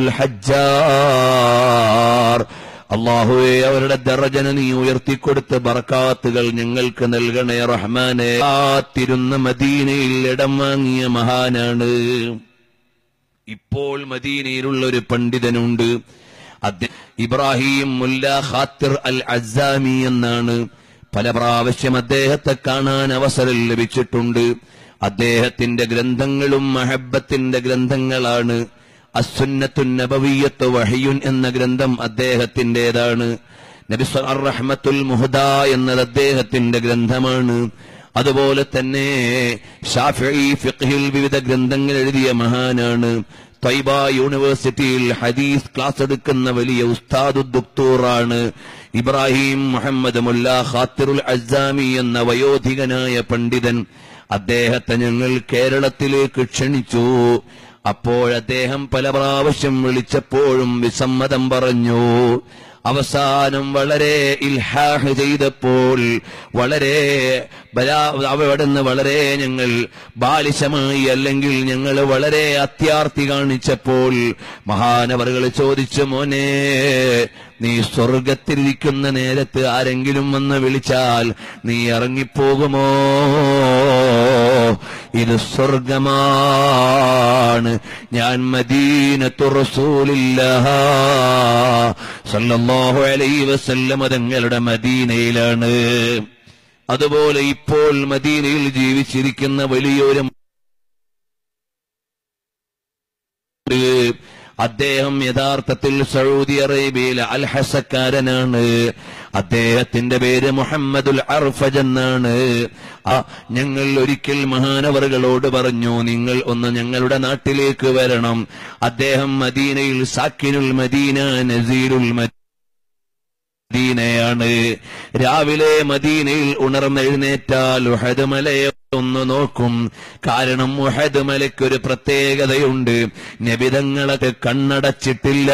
ഹജ്ജാർ അള്ളാഹുവെ അവരുടെ ദറജന നീ ഉയർത്തിക്കൊടുത്ത ബറക്കാത്തുകൾ ഞങ്ങൾക്ക് നൽകണേ റഹ്മാനെ കാത്തിരുന്ന മദീനയിൽ ഇടം വാങ്ങിയ മഹാനാണ് ഇപ്പോൾ മദീനയിലുള്ള ഒരു പണ്ഡിതനുണ്ട് അദ്ദേഹം ഇബ്രാഹിം മുല്ല ഖാത്തിർ അൽ അസാമി എന്നാണ് പല പ്രാവശ്യം അദ്ദേഹത്തെ കാണാൻ അവസരം ലഭിച്ചിട്ടുണ്ട് അദ്ദേഹത്തിന്റെ ഗ്രന്ഥങ്ങളും മഹബത്തിന്റെ ഗ്രന്ഥങ്ങളാണ് അസുന്നത്തുൻ നബവിയത്ത് വഹിയുൻ എന്ന ഗ്രന്ഥം അദ്ദേഹത്തിന്റേതാണ് നബി റഹ്മത്തുൽ മുഹദ എന്നത് അദ്ദേഹത്തിന്റെ ഗ്രന്ഥമാണ് അതുപോലെ തന്നെ ഷാഫി ഫിഖ്ഹിൽ വിവിധ ഗ്രന്ഥങ്ങൾ എഴുതിയ മഹാനാണ് തൈബ യൂണിവേഴ്സിറ്റിയിൽ ഹദീസ് ക്ലാസ് എടുക്കുന്ന വലിയ ഉസ്താദു ദുക്തൂറാണ് ഇബ്രാഹിം മുഹമ്മദ് മുല്ല ഖാത്തിറുൽ അസാമി എന്ന വയോധികനായ പണ്ഡിതൻ അദ്ദേഹത്തെ ഞങ്ങൾ കേരളത്തിലേക്ക് ക്ഷണിച്ചു അപ്പോൾ അദ്ദേഹം പല പ്രാവശ്യം വിളിച്ചപ്പോഴും വിസമ്മതം പറഞ്ഞു അവസാനം വളരെ ഇൽഹാഹ് ചെയ്തപ്പോൾ വളരെ അവിടുന്ന് വളരെ ഞങ്ങൾ ബാലിശമായി അല്ലെങ്കിൽ ഞങ്ങൾ വളരെ അത്യാർത്തി കാണിച്ചപ്പോൾ മഹാനവറുകൾ ചോദിച്ചു മോനെ നീ സ്വർഗത്തിലിരിക്കുന്ന നേരത്ത് ആരെങ്കിലും വന്ന് വിളിച്ചാൽ നീ ഇറങ്ങിപ്പോകുമോ ഇത് സ്വർഗമാണ് ഞാൻ മദീനത്തു റസൂലില്ല സല്ലല്ലാഹു അലൈഹി വസല്ലം തങ്ങളുടെ മദീനയിലാണ് അതുപോലെ ഇപ്പോൾ മദീനയിൽ ജീവിച്ചിരിക്കുന്ന വലിയൊരു അദ്ദേഹം യഥാർത്ഥത്തിൽ സൗദി അറേബ്യയിലെ അൽഹസക്കാരനാണ് അദ്ദേഹത്തിന്റെ പേര് മുഹമ്മദുൽ അർഫജ് എന്നാണ് ഞങ്ങൾ ഒരിക്കൽ മഹാനവറുകളോട് പറഞ്ഞു നിങ്ങൾ ഒന്ന് ഞങ്ങളുടെ നാട്ടിലേക്ക് വരണം അദ്ദേഹം മദീനയിൽ സാക്കിനുൽ മദീന നസീരുൽ മദീനയാണ് രാവിലെ മദീനയിൽ ഉണർന്നെഴുന്നേറ്റാൽ ഉഹദ് മലയെ ഒന്ന് നോക്കും കാരണം മുഹദ് മലയ്ക്കൊരു പ്രത്യേകതയുണ്ട് നബിതങ്ങളൊക്കെ കണ്ണടച്ചിട്ടില്ല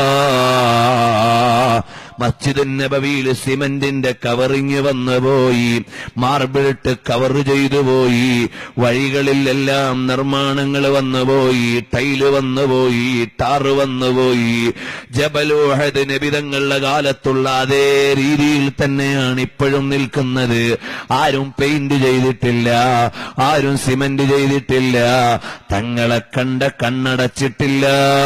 മസ്ജിദ് നബവിയിൽ സിമന്റിന്റെ കവറിങ് വന്നുപോയി മാർബിളിട്ട് കവർ ചെയ്തു പോയി വഴികളിലെല്ലാം നിർമ്മാണങ്ങൾ വന്നുപോയി ടൈല് വന്നുപോയി ടാറ് വന്നുപോയി ജബലോഹദ് നബിതങ്ങളുടെ കാലത്തുള്ള അതേ രീതിയിൽ തന്നെയാണ് ഇപ്പോഴും നിൽക്കുന്നത് ആരും പെയിന്റ് ചെയ്തിട്ടില്ല ആരും സിമന്റ് ചെയ്തിട്ടില്ല തങ്ങളെ കണ്ട കണ്ണടച്ചിട്ടില്ല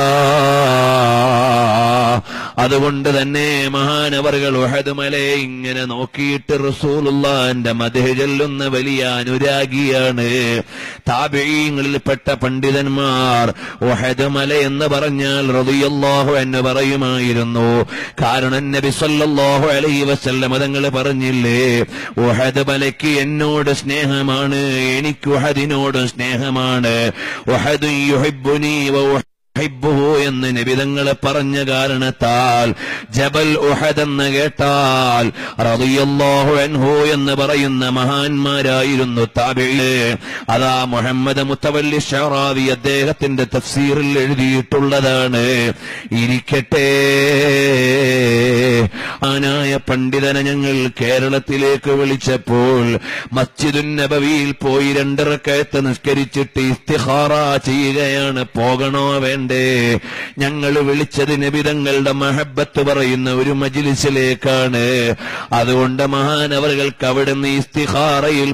അതുകൊണ്ട് തന്നെ മഹാനവറുകൾ ഉഹദ് മലയെ ഇങ്ങനെ നോക്കിയിട്ട് റസൂലുള്ളാന്റെ മധു ചൊല്ലുന്ന വലിയ അനുരാഗിയാണ് താപീയങ്ങളിൽപ്പെട്ട പണ്ഡിതന്മാർ ഉഹദ് മല എന്ന് പറഞ്ഞാൽ റളിയല്ലാഹു എന്ന് പറയുമായിരുന്നു കാരണം നബി സല്ലല്ലാഹു അലൈഹി വസല്ലം തങ്ങൾ പറഞ്ഞില്ലേ ഉഹദ് മലയ്ക്ക് എന്നോട് സ്നേഹമാണ് എനിക്ക് ഉഹദിനോട് സ്നേഹമാണ് ഉഹദ് യുഹിബ്ബുനി വ ഹിബ്ബുഹു എന്ന് നിബിതങ്ങളെ പറഞ്ഞ കാരണത്താൽ ജബൽ ഉഹദ് എന്ന് കേട്ടാൽ റളിയല്ലാഹു അൻഹു എന്ന് പറയുന്ന മഹാന്മാരായിരുന്നു താബില് അതാ മുഹമ്മദ് മുത്തവല്ലി ഷറാവി അദ്ദേഹത്തിന്റെ തഫ്സീറിൽ എഴുതിയിട്ടുള്ളതാണ് ഇരിക്കട്ടെ ആനായ പണ്ഡിതനെ ഞങ്ങൾ കേരളത്തിലേക്ക് വിളിച്ചപ്പോൾ മസ്ജിദുൻ നബവിയിൽ പോയി രണ്ടിറക്കയത്ത് നിസ്കരിച്ചിട്ട് ഇസ്തിഹാറ ചെയ്യുകയാണ് പോകണോ വേണ്ടേ ഞങ്ങൾ വിളിച്ചത് നബിതങ്ങളുടെ മഹബത്ത് പറയുന്ന ഒരു മജിലിസിലേക്കാണ് അതുകൊണ്ട് മഹാനവറുകൾക്ക് അവിടെ നിന്ന് ഇസ്തിഹാറയിൽ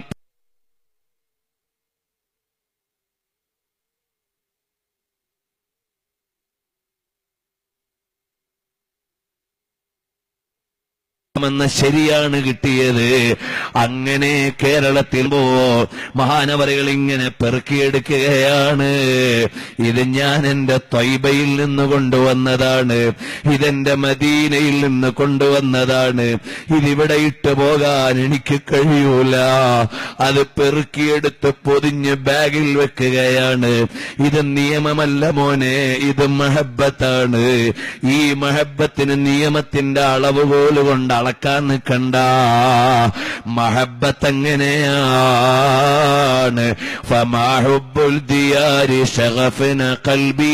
എന്ന ശരിയാണ് കിട്ടിയത് അങ്ങനെ കേരളത്തിൽ പോ മഹാനവരകൾ ഇങ്ങനെ പെറുക്കിയെടുക്കുകയാണ് ഇത് ഞാൻ എന്റെ ത്വൈബയിൽ നിന്ന് കൊണ്ടുവന്നതാണ് ഇതെന്റെ മദീനയിൽ നിന്ന് കൊണ്ടുവന്നതാണ് ഇതിവിടെ ഇട്ട് പോകാൻ എനിക്ക് കഴിയൂല അത് പെറുക്കിയെടുത്ത് പൊതിഞ്ഞ് ബാഗിൽ വെക്കുകയാണ് ഇത് നിയമമല്ല മോനെ ഇത് മഹബത്താണ് ഈ മഹബത്തിന് നിയമത്തിന്റെ അളവുകോല് കൊണ്ട് അളക്കാൻ നിൽക്കണ്ട മഹബത്ത് എങ്ങനെയാണ് ഫമാഹുബുൽ ദിയാരി ഷഗഫന ഖൽബി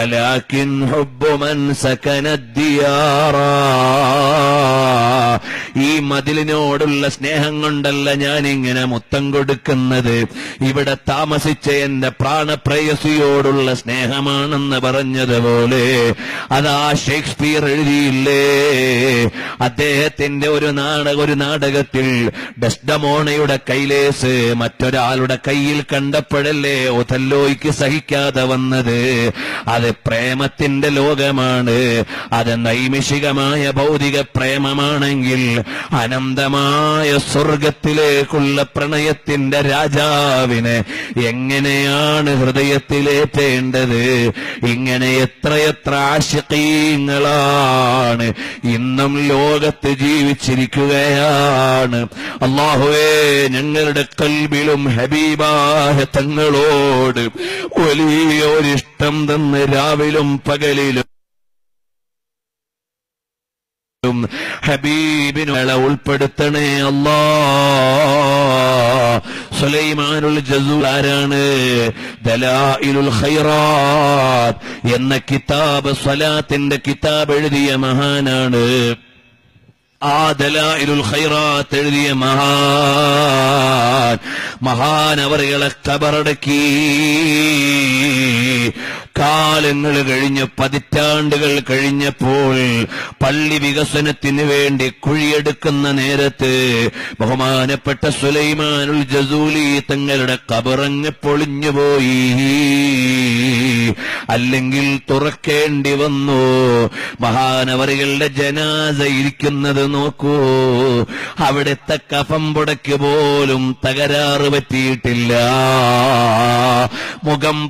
ولكن حب من سكن الديار ഈ മതിലിനോടുള്ള സ്നേഹം കൊണ്ടല്ല ഞാൻ ഇങ്ങനെ മുത്തം കൊടുക്കുന്നത് ഇവിടെ താമസിച്ച എന്റെ പ്രാണപ്രയസിയോടുള്ള സ്നേഹമാണെന്ന് പറഞ്ഞതുപോലെ അതാ ഷേക്സ്പിയർ എഴുതിയില്ലേ അദ്ദേഹത്തിന്റെ ഒരു നാടക ഒരു നാടകത്തിൽ ഡസ്ഡമോണയുടെ കൈലേസ് മറ്റൊരാളുടെ കയ്യിൽ കണ്ടപ്പോഴല്ലേ ഒഥല്ലോയ്ക്ക് സഹിക്കാതെ വന്നത് അത് പ്രേമത്തിന്റെ ലോകമാണ് അത് നൈമിഷികമായ ഭൗതിക പ്രേമമാണെങ്കിൽ അനന്തമായ സ്വർഗത്തിലേക്കുള്ള പ്രണയത്തിന്റെ രാജാവിന് എങ്ങനെയാണ് ഹൃദയത്തിലേറ്റേണ്ടത് ഇങ്ങനെ എത്രയെത്ര ആശിക്കീങ്ങളാണ് ഇന്നും ലോകത്ത് ജീവിച്ചിരിക്കുകയാണ് അള്ളാഹുവേ ഞങ്ങളുടെ കൽബിലും ഹബീബാഹ തങ്ങളോട് വലിയൊരിഷ്ടം തന്ന് രാവിലും പകലിലും ഹബീബിനെ ഉൾപ്പെടുത്തണേ അല്ലാ സുലൈമാനുൽ ജസൂൽ ആരാണ് ദലായിലുൽ ഖൈറാത്ത് എന്ന കിതാബ് സ്വലാത്തിന്റെ കിതാബ് എഴുതിയ മഹാനാണ് ആ ദലായിലുൽ ഖൈറാത്ത് എഴുതിയ മഹാൻ മഹാൻ അവരുകളെ കബറടക്കി കാലങ്ങൾ കഴിഞ്ഞ് പതിറ്റാണ്ടുകൾ കഴിഞ്ഞപ്പോൾ പള്ളി വികസനത്തിന് വേണ്ടി കുഴിയെടുക്കുന്ന നേരത്ത് ബഹുമാനപ്പെട്ട സുലൈമാനുൽ ജസൂലി തങ്ങളുടെ കബറങ്ങ് പൊളിഞ്ഞുപോയി അല്ലെങ്കിൽ തുറക്കേണ്ടി വന്നു മഹാനവറികളുടെ ജനാസ ഇരിക്കുന്നത് നോക്കൂ അവിടുത്തെ കഫം പുടയ്ക്ക് പോലും തകരാറ് പറ്റിയിട്ടില്ല മുഖം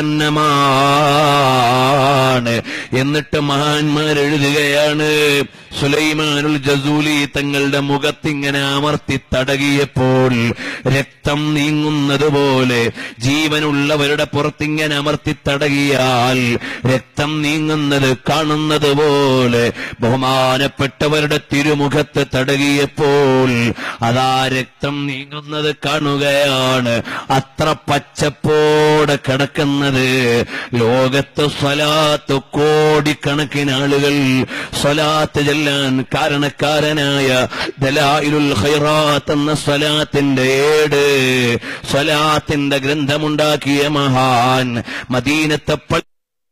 പ്രസന്നമാണ് എന്നിട്ട് മഹാന്മാർ എഴുതുകയാണ് സുലൈമാനുൽ ജസൂലി തങ്ങളുടെ മുഖത്തിങ്ങനെ അമർത്തി തടകിയപ്പോൾ രക്തം നീങ്ങുന്നത് പോലെ ജീവനുള്ളവരുടെ പുറത്തിങ്ങനെ അമർത്തി തടകിയാൽ രക്തം നീങ്ങുന്നത് കാണുന്നത് പോലെ ബഹുമാനപ്പെട്ടവരുടെ തിരുമുഖത്ത് തടകിയപ്പോൾ അതാ രക്തം നീങ്ങുന്നത് കാണുകയാണ് അത്ര പച്ചപ്പോടെ കിടക്കുന്നത് ലോകത്ത് സ്വലാത്ത് കോടിക്കണക്കിന് ആളുകൾ സ്വലാത്ത് ചെല്ലാൻ കാരണക്കാരനായ ദലായിലുൽ ഖൈറാത്ത് എന്ന സ്വലാത്തിന്റെ ഏട് സ്വലാത്തിന്റെ ഗ്രന്ഥമുണ്ടാക്കിയ മഹാൻ മദീനത്തെ പള്ളി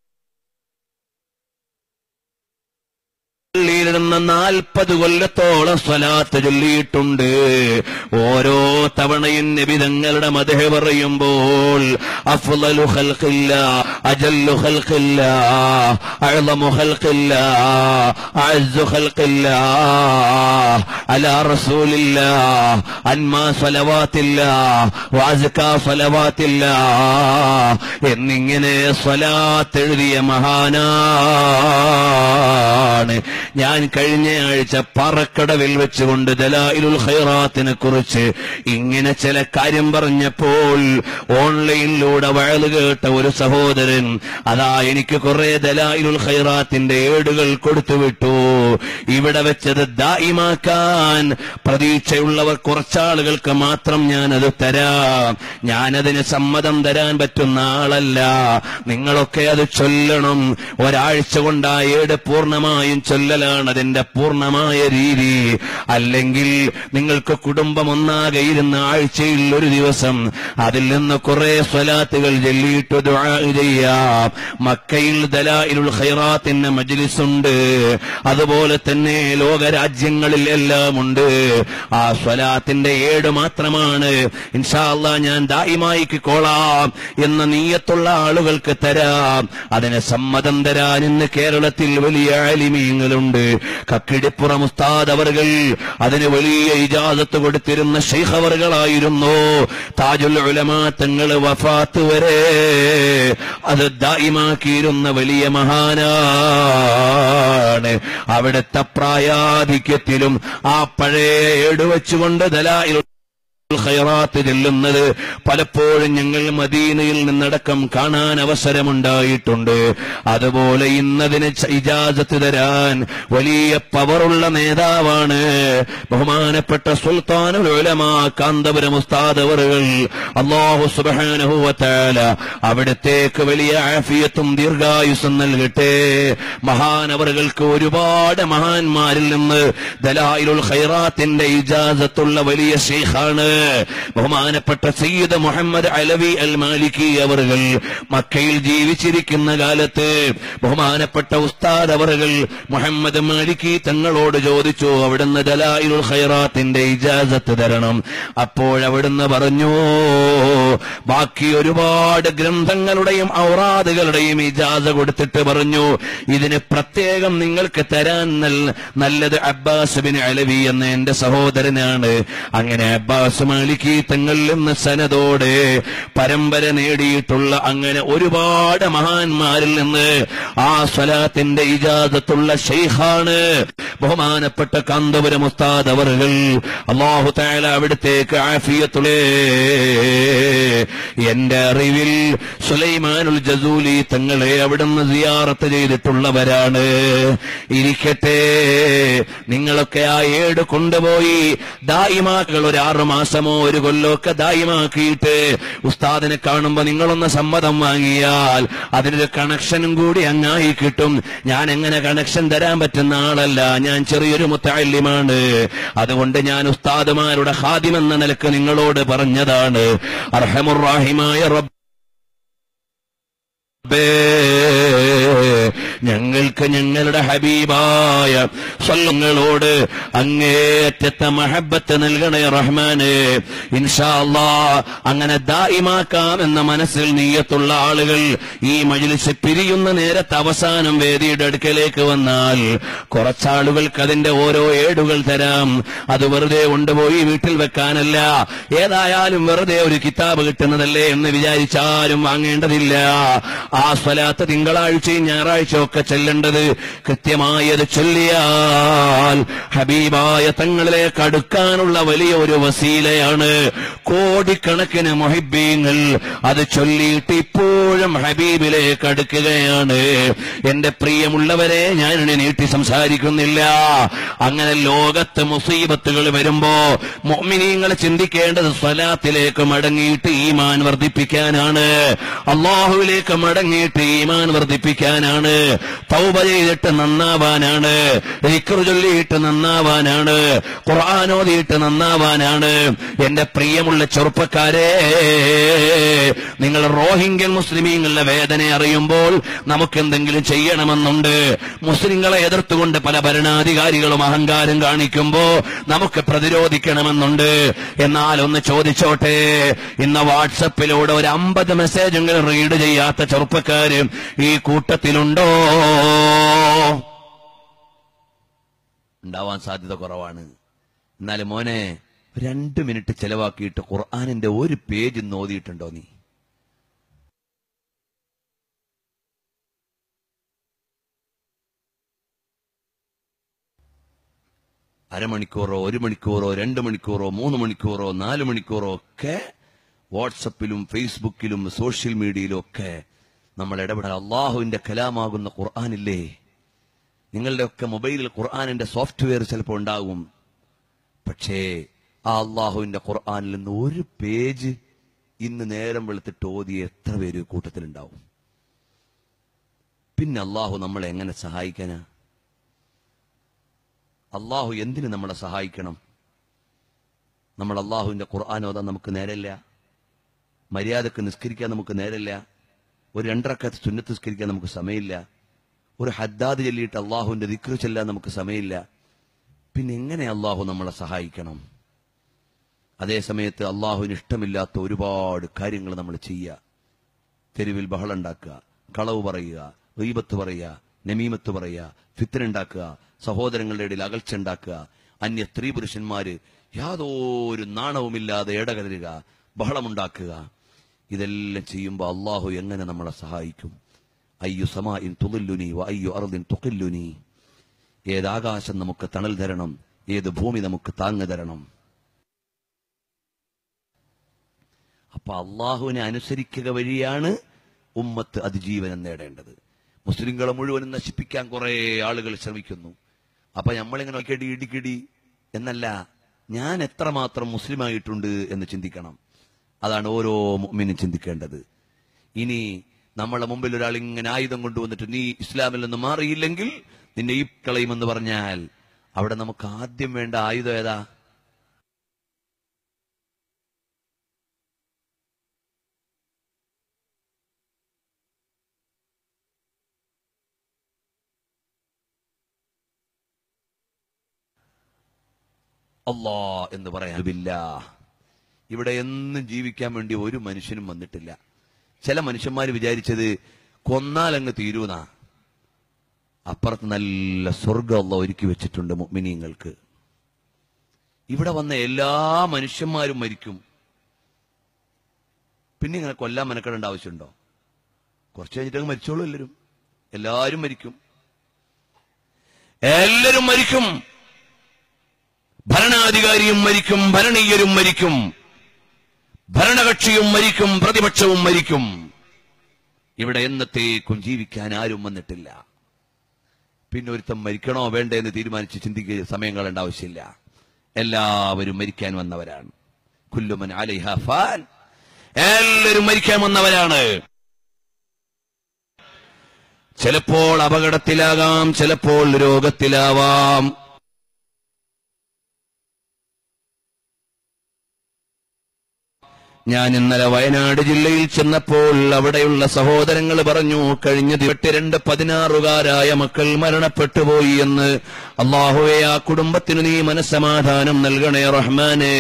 പള്ളിയിലിരുന്ന നാൽപ്പത് കൊല്ലത്തോളം സ്വലാത്ത് ചൊല്ലിയിട്ടുണ്ട് ഓരോ തവണയും നബിതങ്ങളുടെ മതഹ പറയുമ്പോൾ അഫ്ളലു ഖൽഖില്ല അജല്ലു ഖൽഖില്ല അഅ്ളമു ഖൽഖില്ല അഅസ്സു ഖൽഖില്ല അലാ റസൂലില്ല അൻമാ സ്വലവാത്തില്ല വാസ്കാ സ്വലവാത്തില്ല എന്നിങ്ങനെ സ്വലാത്ത് എഴുതിയ മഹാനാണ് ഞാൻ കഴിഞ്ഞ ആഴ്ച പറക്കടവിൽ വെച്ചുകൊണ്ട് ദലായിലുൽ ഖൈറാത്തിനെ കുറിച്ച് ഇങ്ങനെ ചില കാര്യം പറഞ്ഞപ്പോൾ ഓൺലൈനിലൂടെ വയല് കേട്ട ഒരു സഹോദരൻ അതാ എനിക്ക് കുറെ ദലായിലുൽ ഖൈറാത്തിന്റെ ഏടുകൾ കൊടുത്തുവിട്ടു ഇവിടെ വെച്ചത് ദായിമാക്കാൻ പ്രതീക്ഷയുള്ളവർ കുറച്ചാളുകൾക്ക് മാത്രം ഞാനത് തരാം ഞാനതിന് സമ്മതം തരാൻ പറ്റുന്ന ആളല്ല നിങ്ങളൊക്കെ അത് ചൊല്ലണം ഒരാഴ്ച കൊണ്ട് ആ ഏട് പൂർണ്ണമായും ചൊല്ലലാണ് അതിന്റെ പൂർണ്ണമായ രീതി അല്ലെങ്കിൽ നിങ്ങൾക്ക് കുടുംബം ഒന്നാകെ ഇരുന്ന ആഴ്ചയിൽ ഒരു ദിവസം അതിൽ നിന്ന് കുറെ സ്വലാത്തുകൾ ചൊല്ലിയിട്ട് ദുആ ചെയ്യാം മക്കയിൽ ദലായിലുൽ ഖൈറാത്തിന്റെ മജ്ലിസ് ഉണ്ട് അതുപോലെ തന്നെ ലോകരാജ്യങ്ങളിൽ എല്ലാം ഉണ്ട് ആ സ്വലാത്തിന്റെ ഏട് മാത്രമാണ് ഇൻഷാല്ല ഞാൻ ദായിമായിക്ക് കോളാം എന്ന നീയത്തുള്ള ആളുകൾക്ക് തരാം അതിന് സമ്മതം തരാൻ ഇന്ന് കേരളത്തിൽ വലിയ ആലിമീങ്ങളുണ്ട് കക്കിടിപ്പുറം ഉസ്താദ് അവർകൾ അതിന് വലിയ ഇജാസത്ത് കൊടുത്തിരുന്ന ഷെയ്ഖ് അവർകളായിരുന്നു താജുൽ ഉലമാ തങ്ങൾ വഫാത്ത് വരെ അത് ദായിമാക്കിയിരുന്ന വലിയ മഹാനാണ് അവിടുത്തെ പ്രായാധിക്യത്തിലും ആ പഴയ ഏടുവെച്ചുകൊണ്ട് ദലായിൽ ഖൈറാത്ത് ചെല്ലുന്നത് പലപ്പോഴും ഞങ്ങൾ മദീനയിൽ നിന്നടക്കം കാണാൻ അവസരമുണ്ടായിട്ടുണ്ട് അതുപോലെ ഇന്നതിന് ച- ഇജാസത്ത് തരാൻ വലിയ പവറുള്ള നേതാവാണ് ബഹുമാനപ്പെട്ട സുൽത്താനുൽ ഉലമാ കാന്തപുരം ഉസ്താദ് അവറുകൾ അള്ളാഹു സുബ്ഹാനഹു വ തആല അവിടത്തേക്ക് വലിയ ആഫിയത്തും ദീർഘായുസ്സും നൽകട്ടെ മഹാനവറുകൾക്ക് ഒരുപാട് മഹാന്മാരിൽ നിന്ന് ദലായിലുൽ ഖൈറാത്തിന്റെ ഇജാസത്തുള്ള വലിയ ഷെയ്ഖാണ് ബഹുമാനപ്പെട്ട സയ്യിദ് മുഹമ്മദ് അലവി അൽ മാലിക്കി അവറുകൾ മക്കയിൽ ജീവിച്ചിരിക്കുന്ന കാലത്ത് ബഹുമാനപ്പെട്ട ഉസ്താദ് അവറുകൾ മുഹമ്മദ് മാലിക്കി തങ്ങളോട് ചോദിച്ചു അവിടുന്ന് ദലായിലുൽ ഖൈറാത്തിന്റെ ഇജാസത്ത് തരണം അപ്പോഴവിടുന്ന് പറഞ്ഞു ബാക്കി ഒരുപാട് ഗ്രന്ഥങ്ങളുടെയും ഔറാദുകളുടെയും ഇജാസ കൊടുത്തിട്ട് പറഞ്ഞു ഇതിന് പ്രത്യേകം നിങ്ങൾക്ക് തരാൻ നൽ- നല്ലത് അബ്ബാസ് ബിൻ അലവി എന്ന എന്റെ സഹോദരനാണ് അങ്ങനെ അബ്ബാസ് മാലിക്കി തങ്ങളിൽ നിന്ന് സനതോടെ പരമ്പര നേടിയിട്ടുള്ള അങ്ങനെ ഒരുപാട് മഹാന്മാരിൽ നിന്ന് ആ സ്വലാത്തിന്റെ ഇജാസത്തുള്ള ഷെയ്ഖാണ് ബഹുമാനപ്പെട്ട കാന്തപുരം ഉസ്താദ് അവറുകൾ അള്ളാഹു താല അവിടത്തേക്ക് ആഫിയത്തുളേ എന്റെ അറിവിൽ സുലൈമാനുൽ ജസൂലി തങ്ങളെ അവിടുന്ന് സിയാറത്ത് ചെയ്തിട്ടുള്ളവരാണ് ഇരിക്കട്ടെ നിങ്ങളൊക്കെ ആ ഏട് കൊണ്ടുപോയി ദായിമാക്കൾ ഒരു ആറു മാസമോ ഒരു കൊല്ലമൊക്കെ ദായിമാക്കിയിട്ട് ഉസ്താദിനെ കാണുമ്പോ നിങ്ങളൊന്ന് സമ്മതം വാങ്ങിയാൽ അതിനൊരു കണക്ഷനും കൂടി അങ്ങായി കിട്ടും ഞാൻ എങ്ങനെ കണക്ഷൻ തരാൻ പറ്റുന്ന ആളല്ല ഞാൻ ചെറിയൊരു മുത്തല്യമാണ് അതുകൊണ്ട് ഞാൻ ഉസ്താദുമാരുടെ ഹാദിം എന്ന നിലക്ക് നിങ്ങളോട് പറഞ്ഞതാണ് അർഹമുറാഹിമായ റബ്ബ് റബ്ബേ, ഞങ്ങൾക്ക് ഞങ്ങളുടെ ഹബീബായ സ്വല്ലങ്ങളോട് അങ്ങേയറ്റത്തെ മഹബത്ത് നൽകണേ റഹ്മാന് ഇൻഷാ അല്ലാ അങ്ങനെ ദായിമാക്കാം എന്ന മനസ്സിൽ നീയത്തുള്ള ആളുകൾ ഈ മജിലിസ് പിരിയുന്ന നേരത്തെ അവസാനം വേദിയുടെ അടുക്കലേക്ക് വന്നാൽ കുറച്ചാളുകൾക്ക് അതിന്റെ ഓരോ ഏടുകൾ തരാം അത് വെറുതെ കൊണ്ടുപോയി വീട്ടിൽ വെക്കാനല്ല ഏതായാലും വെറുതെ ഒരു കിതാബ് കിട്ടുന്നതല്ലേ എന്ന് വിചാരിച്ചാലും വാങ്ങേണ്ടതില്ല ആ സ്വലാത്ത് തിങ്കളാഴ്ചയും ഞായറാഴ്ചയും ഒക്കെ ചെല്ലേണ്ടത് കൃത്യമായി അത് ചൊല്ലിയാൽ ഹബീബായ തങ്ങളിലേക്ക് അടുക്കാനുള്ള വലിയ ഒരു വസീലയാണ് കോടിക്കണക്കിന് മൊഹിബീങ്ങൾ അത് ചൊല്ലിയിട്ട് ഇപ്പോഴും ഹബീബിലേക്ക് അടുക്കുകയാണ് എന്റെ പ്രിയമുള്ളവരെ ഞാൻ ഇനി നീട്ടി സംസാരിക്കുന്നില്ല അങ്ങനെ ലോകത്ത് മുസീബത്തുകൾ വരുമ്പോ മൊമിനീങ്ങൾ ചിന്തിക്കേണ്ടത് സ്വലാത്തിലേക്ക് മടങ്ങിയിട്ട് ഈമാൻ വർദ്ധിപ്പിക്കാനാണ് അള്ളാഹുവിലേക്ക് മടങ്ങിയിട്ട് ഈമാൻ വർദ്ധിപ്പിക്കാനാണ് തൗബ ചെയ്തിട്ട് നന്നാവാനാണ് ദിക്റ് ചൊല്ലിയിട്ട് നന്നാവാനാണ് ഖുർആാനോദിയിട്ട് നന്നാവാനാണ് എന്റെ പ്രിയമുള്ള ചെറുപ്പക്കാരെ നിങ്ങൾ റോഹിംഗ്യൻ മുസ്ലിമീങ്ങളുടെ വേദന അറിയുമ്പോൾ നമുക്ക് എന്തെങ്കിലും ചെയ്യണമെന്നുണ്ട് മുസ്ലിങ്ങളെ എതിർത്തുകൊണ്ട് പല ഭരണാധികാരികളും അഹങ്കാരം കാണിക്കുമ്പോ നമുക്ക് പ്രതിരോധിക്കണമെന്നുണ്ട് എന്നാൽ ഒന്ന് ചോദിച്ചോട്ടെ ഇന്ന് വാട്സപ്പിലൂടെ ഒരു അമ്പത് മെസ്സേജെങ്കിലും റീഡ് ചെയ്യാത്ത ചെറുപ്പക്കാര് ഈ കൂട്ടത്തിലുണ്ടോ ഉണ്ടാവാൻ സാധ്യത കുറവാണ് എന്നാലും മോനെ രണ്ട് മിനിറ്റ് ചെലവാക്കിയിട്ട് ഖുർആാനിന്റെ ഒരു പേജ് നോദിയിട്ടുണ്ടോ നീ അരമണിക്കൂറോ ഒരു മണിക്കൂറോ രണ്ട് മണിക്കൂറോ മൂന്ന് മണിക്കൂറോ നാല് മണിക്കൂറോ ഒക്കെ വാട്സപ്പിലും ഫേസ്ബുക്കിലും സോഷ്യൽ മീഡിയയിലും ഒക്കെ നമ്മൾ ഇടപെടാൻ അള്ളാഹുവിന്റെ കലാമാകുന്ന ഖുർആാനില്ലേ നിങ്ങളുടെ ഒക്കെ മൊബൈലിൽ ഖുർആാനിന്റെ സോഫ്റ്റ്വെയർ ചിലപ്പോൾ ഉണ്ടാകും പക്ഷേ ആ അള്ളാഹുവിന്റെ ഖുർആാനിൽ നിന്ന് ഒരു പേജ് ഇന്ന് നേരം വെളുത്തിട്ട് ഓതി എത്ര പേര് കൂട്ടത്തിലുണ്ടാവും പിന്നെ അള്ളാഹു നമ്മളെ എങ്ങനെ സഹായിക്കാനാ അള്ളാഹു എന്തിന് നമ്മളെ സഹായിക്കണം നമ്മൾ അള്ളാഹുവിന്റെ ഖുർആൻ ഓതാൻ നമുക്ക് നേരമില്ല മര്യാദക്ക് നിസ്കരിക്കാൻ നമുക്ക് നേരമില്ല ഒരു രണ്ടരക്കത്ത് സുന്നത്ത് നിസ്കരിക്കാൻ നമുക്ക് സമയമില്ല ഒരു ഹദ്ദാദ് ചൊല്ലിയിട്ട് അള്ളാഹുവിന്റെ ദിക്റ് ചെല്ലാൻ നമുക്ക് സമയമില്ല പിന്നെ എങ്ങനെ അള്ളാഹു നമ്മളെ സഹായിക്കണം അതേ സമയത്ത് അള്ളാഹുവിന് ഇഷ്ടമില്ലാത്ത ഒരുപാട് കാര്യങ്ങൾ നമ്മൾ ചെയ്യുക തെരുവിൽ ബഹളം ഉണ്ടാക്കുക കളവ് പറയുക റീബത്ത് പറയുക നമീമത്ത് പറയുക ഫിത്തനുണ്ടാക്കുക സഹോദരങ്ങളുടെ ഇടയിൽ അകൽച്ച ഉണ്ടാക്കുക അന്യ സ്ത്രീ പുരുഷന്മാര് യാതൊരു നാണവുമില്ലാതെ ഇടകലരുക ബഹളമുണ്ടാക്കുക ഇതെല്ലാം ചെയ്യുമ്പോൾ അള്ളാഹു എങ്ങനെ നമ്മളെ സഹായിക്കും അയ്യു സമാഇൻ തുളില്ലുനി വ അയ്യു അറുദിൻ തുക്കില്ലുനി ഏതാകാശം നമുക്ക് തണൽ തരണം ഏത് ഭൂമി നമുക്ക് താങ്ങ് തരണം അപ്പൊ അള്ളാഹുവിനെ അനുസരിക്കുക വഴിയാണ് ഉമ്മത്ത് അതിജീവനം നേടേണ്ടത് മുസ്ലിങ്ങളെ മുഴുവനും നശിപ്പിക്കാൻ കുറെ ആളുകൾ ശ്രമിക്കുന്നു അപ്പൊ നമ്മളിങ്ങനെ ഒക്കെടി ഇടിക്കിടി എന്നല്ല ഞാൻ എത്രമാത്രം മുസ്ലിമായിട്ടുണ്ട് എന്ന് ചിന്തിക്കണം അതാണ് ഓരോ മുഅ്മിനും ചിന്തിക്കേണ്ടത് ഇനി നമ്മളെ മുമ്പിൽ ഒരാൾ ഇങ്ങനെ ആയുധം കൊണ്ടുവന്നിട്ട് നീ ഇസ്ലാമിൽ നിന്ന് മാറിയില്ലെങ്കിൽ നിന്നെ ഈ കളയുമെന്ന് പറഞ്ഞാൽ അവിടെ നമുക്ക് ആദ്യം വേണ്ട ആയുധം ഏതാ അല്ലാ എന്ന് പറയാനില്ല ഇവിടെ എന്നും ജീവിക്കാൻ വേണ്ടി ഒരു മനുഷ്യനും വന്നിട്ടില്ല ചില മനുഷ്യന്മാർ വിചാരിച്ചത് കൊന്നാലങ്ങ് തീരൂന്നാ അപ്പുറത്ത് നല്ല സ്വർഗം അല്ല ഒരുക്കി വെച്ചിട്ടുണ്ട് മുഅ്മിനീങ്ങൾക്ക് ഇവിടെ വന്ന എല്ലാ മനുഷ്യന്മാരും മരിക്കും പിന്നെ ഇങ്ങനെ കൊല്ലാൻ മെനക്കെടേണ്ട ആവശ്യമുണ്ടോ കുറച്ച് കഴിഞ്ഞിട്ട് മരിച്ചോളൂ എല്ലാവരും എല്ലാവരും മരിക്കും എല്ലാവരും മരിക്കും ഭരണാധികാരിയും മരിക്കും ഭരണീയരും മരിക്കും ഭരണകക്ഷിയും മരിക്കും പ്രതിപക്ഷവും മരിക്കും ഇവിടെ എന്നത്തേക്കും ജീവിക്കാൻ ആരും വന്നിട്ടില്ല പിന്നെ ഒരുത്തം മരിക്കണോ വേണ്ടേ എന്ന് തീരുമാനിച്ച് ചിന്തിക്കുക സമയം കളേണ്ട ആവശ്യമില്ല എല്ലാവരും മരിക്കാൻ വന്നവരാണ് കുല്ലുമൻ അലൈഹ ഫാൻ എല്ലാവരും മരിക്കാൻ വന്നവരാണ് ചിലപ്പോൾ അപകടത്തിലാകാം ചിലപ്പോൾ രോഗത്തിലാവാം ഞാൻ ഇന്നലെ വയനാട് ജില്ലയിൽ ചെന്നപ്പോൾ അവിടെയുള്ള സഹോദരങ്ങൾ പറഞ്ഞു കഴിഞ്ഞ ഇരുപത്തിരണ്ട് പതിനാറുകാരായ മക്കൾ മരണപ്പെട്ടു പോയി എന്ന് അള്ളാഹുവെ ആ കുടുംബത്തിന് നീ മനസ്സമാധാനം നൽകണേ റഹ്മാനേ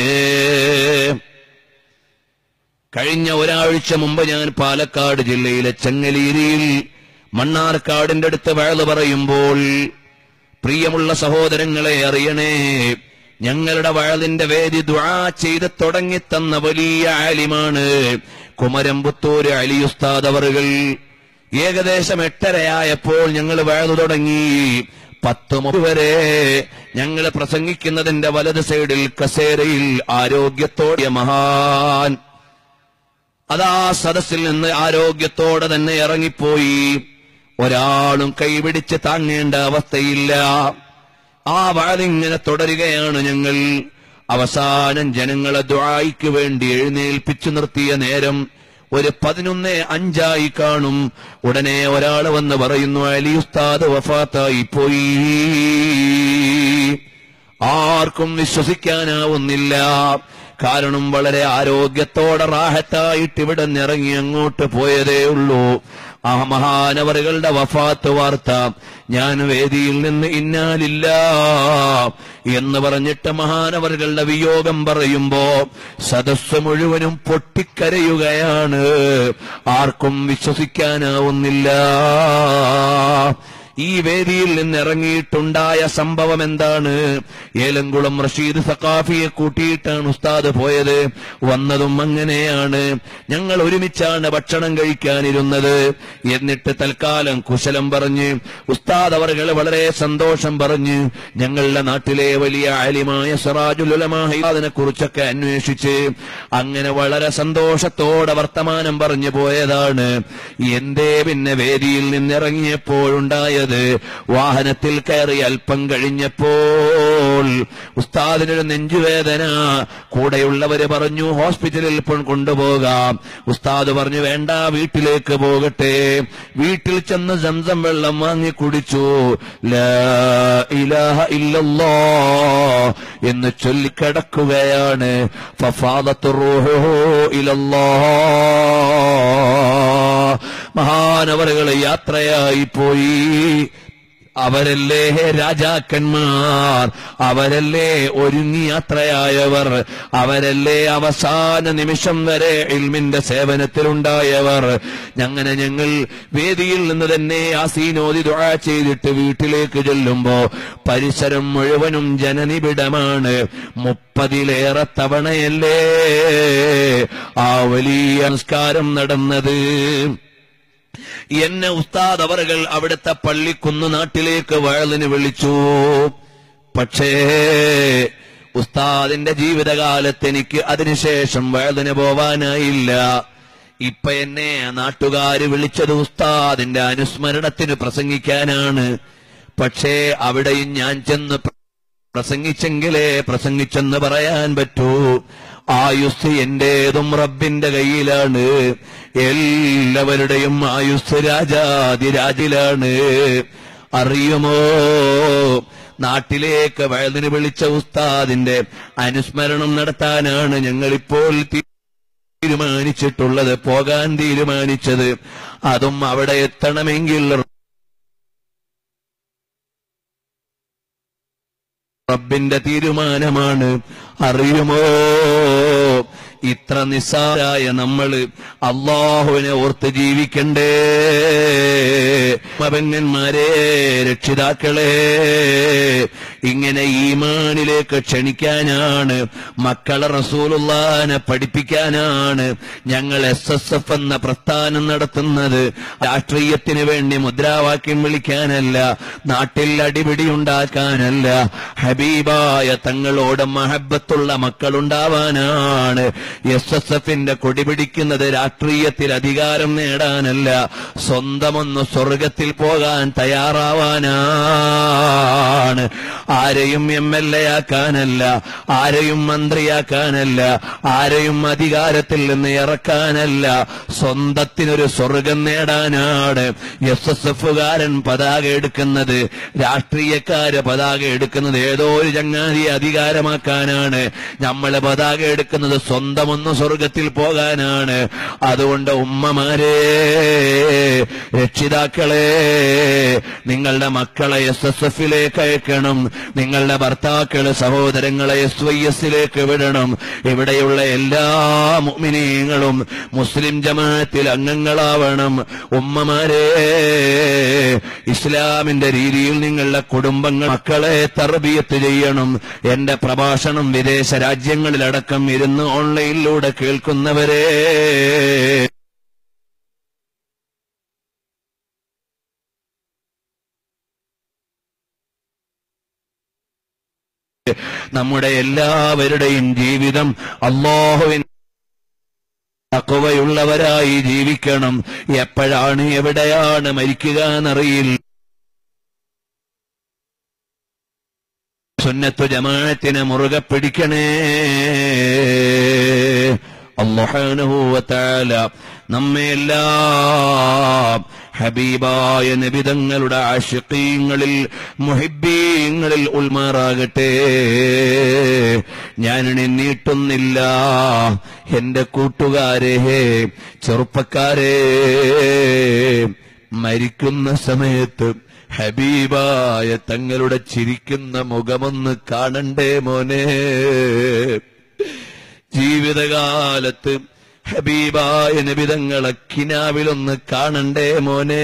കഴിഞ്ഞ ഒരാഴ്ച മുമ്പ് ഞാൻ പാലക്കാട് ജില്ലയിലെ ചെങ്ങലീരിയിൽ മണ്ണാർക്കാടിന്റെ അടുത്ത് വയല് പറയുമ്പോൾ പ്രിയമുള്ള സഹോദരങ്ങളെ അറിയണേ ഞങ്ങളുടെ വയലിന്റെ വേദി ദുആ ചെയ്ത് തുടങ്ങിത്തന്ന വലിയ ആലിമാണ് കുമരമ്പുത്തൂര് അലി ഉസ്താദ് അവറുകൾ ഏകദേശം എട്ടരയായപ്പോൾ ഞങ്ങൾ വയലു തുടങ്ങി പത്ത് മുപ്പത് വരെ ഞങ്ങൾ പ്രസംഗിക്കുന്നതിന്റെ വലത് സൈഡിൽ കസേരയിൽ ആരോഗ്യത്തോടെ മഹാൻ അതാ സദസ്സിൽ നിന്ന് ആരോഗ്യത്തോടെ തന്നെ ഇറങ്ങിപ്പോയി ഒരാളും കൈപിടിച്ച് താങ്ങേണ്ട അവസ്ഥയില്ല ആ വാലിങ്ങനെ തുടരുകയാണ് ഞങ്ങൾ അവസാനം ജനങ്ങളെ ദ്വായിക്ക് വേണ്ടി എഴുന്നേൽപ്പിച്ചു നിർത്തിയ നേരം ഒരു പതിനൊന്ന് അഞ്ചായി കാണും ഉടനെ ഒരാൾ വന്ന് പറയുന്നു അലി ഉസ്താദ് വഫാത്തായി പോയി ആർക്കും വിശ്വസിക്കാനാവുന്നില്ല കാരണം വളരെ ആരോഗ്യത്തോടെ റാഹത്തായിട്ട് ഇവിടെ നിറങ്ങി അങ്ങോട്ട് പോയതേ ഉള്ളൂ ആ മഹാനവറുകളുടെ വഫാത്ത് വാർത്ത ഞാൻ വേദിയിൽ നിന്ന് ഇന്നാലില്ല എന്ന് പറഞ്ഞിട്ട് മഹാനവറുകളുടെ വിയോഗം പറയുമ്പോ സദസ് മുഴുവനും പൊട്ടിക്കരയുകയാണ് ആർക്കും വിശ്വസിക്കാനാവുന്നില്ല ഈ വേദിയിൽ നിന്ന് ഇറങ്ങിയിട്ടുണ്ടായ സംഭവം എന്താണ് ഏലംകുളം റഷീദ് സഖാഫിയെ കൂട്ടിയിട്ടാണ് ഉസ്താദ് പോയത് വന്നതും അങ്ങനെയാണ് ഞങ്ങൾ ഒരുമിച്ചാണ് ഭക്ഷണം കഴിക്കാനിരുന്നത് എന്നിട്ട് തൽക്കാലം കുശലം പറഞ്ഞ് ഉസ്താദ് അവർകൾ വളരെ സന്തോഷം പറഞ്ഞ് ഞങ്ങളുടെ നാട്ടിലെ വലിയ ആലിമായ സിറാജുലമാഹിനെ കുറിച്ചൊക്കെ അന്വേഷിച്ച് അങ്ങനെ വളരെ സന്തോഷത്തോടെ വർത്തമാനം പറഞ്ഞു പോയതാണ് എന്തേ പിന്നെ വേദിയിൽ നിന്നിറങ്ങിയപ്പോഴുണ്ടായത് വാഹനത്തിൽ കയറി അല്പം കഴിഞ്ഞപ്പോൾ ഉസ്താദിനൊരു നെഞ്ചുവേദന കൂടെയുള്ളവര് പറഞ്ഞു ഹോസ്പിറ്റലിൽ ഇപ്പോൾ കൊണ്ടുപോകാം ഉസ്താദ് പറഞ്ഞു വേണ്ട വീട്ടിലേക്ക് പോകട്ടെ വീട്ടിൽ ചെന്ന് സംസം വെള്ളം വാങ്ങി കുടിച്ചു ലാ ഇലാഹ ഇല്ലല്ലാ എന്ന് ചൊല്ലിക്കിടക്കുകയാണ് ഫഫാദത്തു റൂഹുഹു ഇലല്ലാ മഹാനവറുകൾ യാത്രയായി പോയി അവരല്ലേ രാജാക്കന്മാർ അവരല്ലേ ഒരുങ്ങി യാത്രയായവർ അവരല്ലേ അവസാന നിമിഷം വരെ ഇൽമിന്റെ സേവനത്തിലുണ്ടായവർ അങ്ങനെ ഞങ്ങൾ വേദിയിൽ നിന്ന് തന്നെ ആസീനോദി ദുആ ചെയ്തിട്ട് വീട്ടിലേക്ക് ചെല്ലുമ്പോ പരിസരം മുഴുവനും ജനനിബിഡമാണ് മുപ്പതിലേറെ തവണയല്ലേ ആ വലിയ സംസ്കാരം നടന്നത് എന്നെ ഉസ്താദ് അവറുകൾ അവിടുത്തെ പള്ളിക്കുന്ന് നാട്ടിലേക്ക് വയലിന് വിളിച്ചു പക്ഷേ ഉസ്താദിന്റെ ജീവിതകാലത്ത് എനിക്ക് അതിനുശേഷം വയതിന് പോവാനായില്ല ഇപ്പൊ എന്നെ നാട്ടുകാര് വിളിച്ചത് ഉസ്താദിന്റെ അനുസ്മരണത്തിന് പ്രസംഗിക്കാനാണ് പക്ഷേ അവിടെയും ഞാൻ ചെന്ന് പ്ര- പ്രസംഗിച്ചെങ്കിലേ പ്രസംഗിച്ചെന്ന് പറയാൻ പറ്റൂ ആയുസ് എന്റേതും റബ്ബിന്റെ കയ്യിലാണ് എല്ലാവരുടെയും ആയുസ് രാജാതിരാജിലാണ് അറിയുമോ നാട്ടിലേക്ക് വയലിന് വിളിച്ച ഉസ്താദിന്റെ അനുസ്മരണം നടത്താനാണ് ഞങ്ങളിപ്പോൾ തീ- തീരുമാനിച്ചിട്ടുള്ളത് പോകാൻ തീരുമാനിച്ചത് അതും അവിടെ എത്തണമെങ്കിൽ റബ്ബിന്റെ തീരുമാനമാണ് അറിയുമോ ഇത്ര നിസ്സാരായ നമ്മള് അള്ളാഹുവിനെ ഓർത്ത് ജീവിക്കണ്ടേ മപങ്ങന്മാരെ രക്ഷിതാക്കളെ ഇങ്ങനെ ഈമാനിലേക്ക് ക്ഷണിക്കാനാണ് മക്കളെ റസൂലുള്ളാനെ പഠിപ്പിക്കാനാണ് ഞങ്ങൾ എസ് എസ് എഫ് എന്ന പ്രസ്ഥാനം നടത്തുന്നത് രാഷ്ട്രീയത്തിന് വേണ്ടി മുദ്രാവാക്യം വിളിക്കാനല്ല നാട്ടിൽ അടിപിടി ഉണ്ടാക്കാനല്ല ഹബീബായ തങ്ങളോട് മഹബത്തുള്ള മക്കളുണ്ടാവാനാണ് എസ് എസ് എഫിന്റെ കൊടി പിടിക്കുന്നത് രാഷ്ട്രീയത്തിൽ അധികാരം നേടാനല്ല സ്വന്തമൊന്ന് സ്വർഗത്തിൽ പോകാൻ തയ്യാറാവാനാണ് ആരെയും എം എൽ എ ആക്കാനല്ല ആരെയും മന്ത്രിയാക്കാനല്ല ആരെയും അധികാരത്തിൽ നിന്ന് ഇറക്കാനല്ല സ്വന്തത്തിനൊരു സ്വർഗം നേടാനാണ് എസ് എസ് എഫുകാരൻ പതാക എടുക്കുന്നത് രാഷ്ട്രീയക്കാര് പതാക എടുക്കുന്നത് ഏതോ ഒരു ചങ്ങാതിയെ അധികാരമാക്കാനാണ് നമ്മള് പതാക എടുക്കുന്നത് സ്വന്തമൊന്ന് സ്വർഗത്തിൽ പോകാനാണ് അതുകൊണ്ട് ഉമ്മമാരെ രക്ഷിതാക്കളെ നിങ്ങളുടെ മക്കളെ എസ് എസ് എഫിലേക്ക് അയക്കണം നിങ്ങളുടെ ഭർത്താക്കള് സഹോദരങ്ങളെ എസ് വൈ എസിലേക്ക് വിടണം ഇവിടെയുള്ള എല്ലാ മുഅ്മിനീങ്ങളും മുസ്ലിം ജമാഅത്തിൽ അംഗങ്ങളാവണം ഉമ്മമാരെ ഇസ്ലാമിന്റെ രീതിയിൽ നിങ്ങളുടെ കുടുംബങ്ങൾ മക്കളെ തർബിയത്ത് ചെയ്യണം എന്റെ പ്രഭാഷണം വിദേശ രാജ്യങ്ങളിലടക്കം ഇരുന്ന് ഓൺലൈനിലൂടെ കേൾക്കുന്നവരെ നമ്മുടെ എല്ലാവരുടെയും ജീവിതം അള്ളാഹുവിൻ തക്കവയുള്ളവരായി ജീവിക്കണം എപ്പോഴാണ് എവിടെയാണ് മരിക്കുക എന്നറിയില്ല സുന്നത്തു ജമാഅത്തിനെ മുറുകെ പിടിക്കണേ അള്ളാഹുവല നമ്മെ എല്ലാം ഹബീബായ നബിതങ്ങളുടെ ആഷിഖീങ്ങളിൽ മുഹിബീങ്ങളിൽ ഉൾമാറാകട്ടെ ഞാനിനി നീട്ടുന്നില്ല എന്റെ കൂട്ടുകാരെ ചെറുപ്പക്കാരെ മരിക്കുന്ന സമയത്ത് ഹബീബായ തങ്ങളുടെ ചിരിക്കുന്ന മുഖമൊന്ന് കാണണ്ടേ മോനെ ജീവിതകാലത്ത് ഹബീബായ നബിതങ്ങളെ കിനാവിലൊന്ന് കാണണ്ടേ മോനെ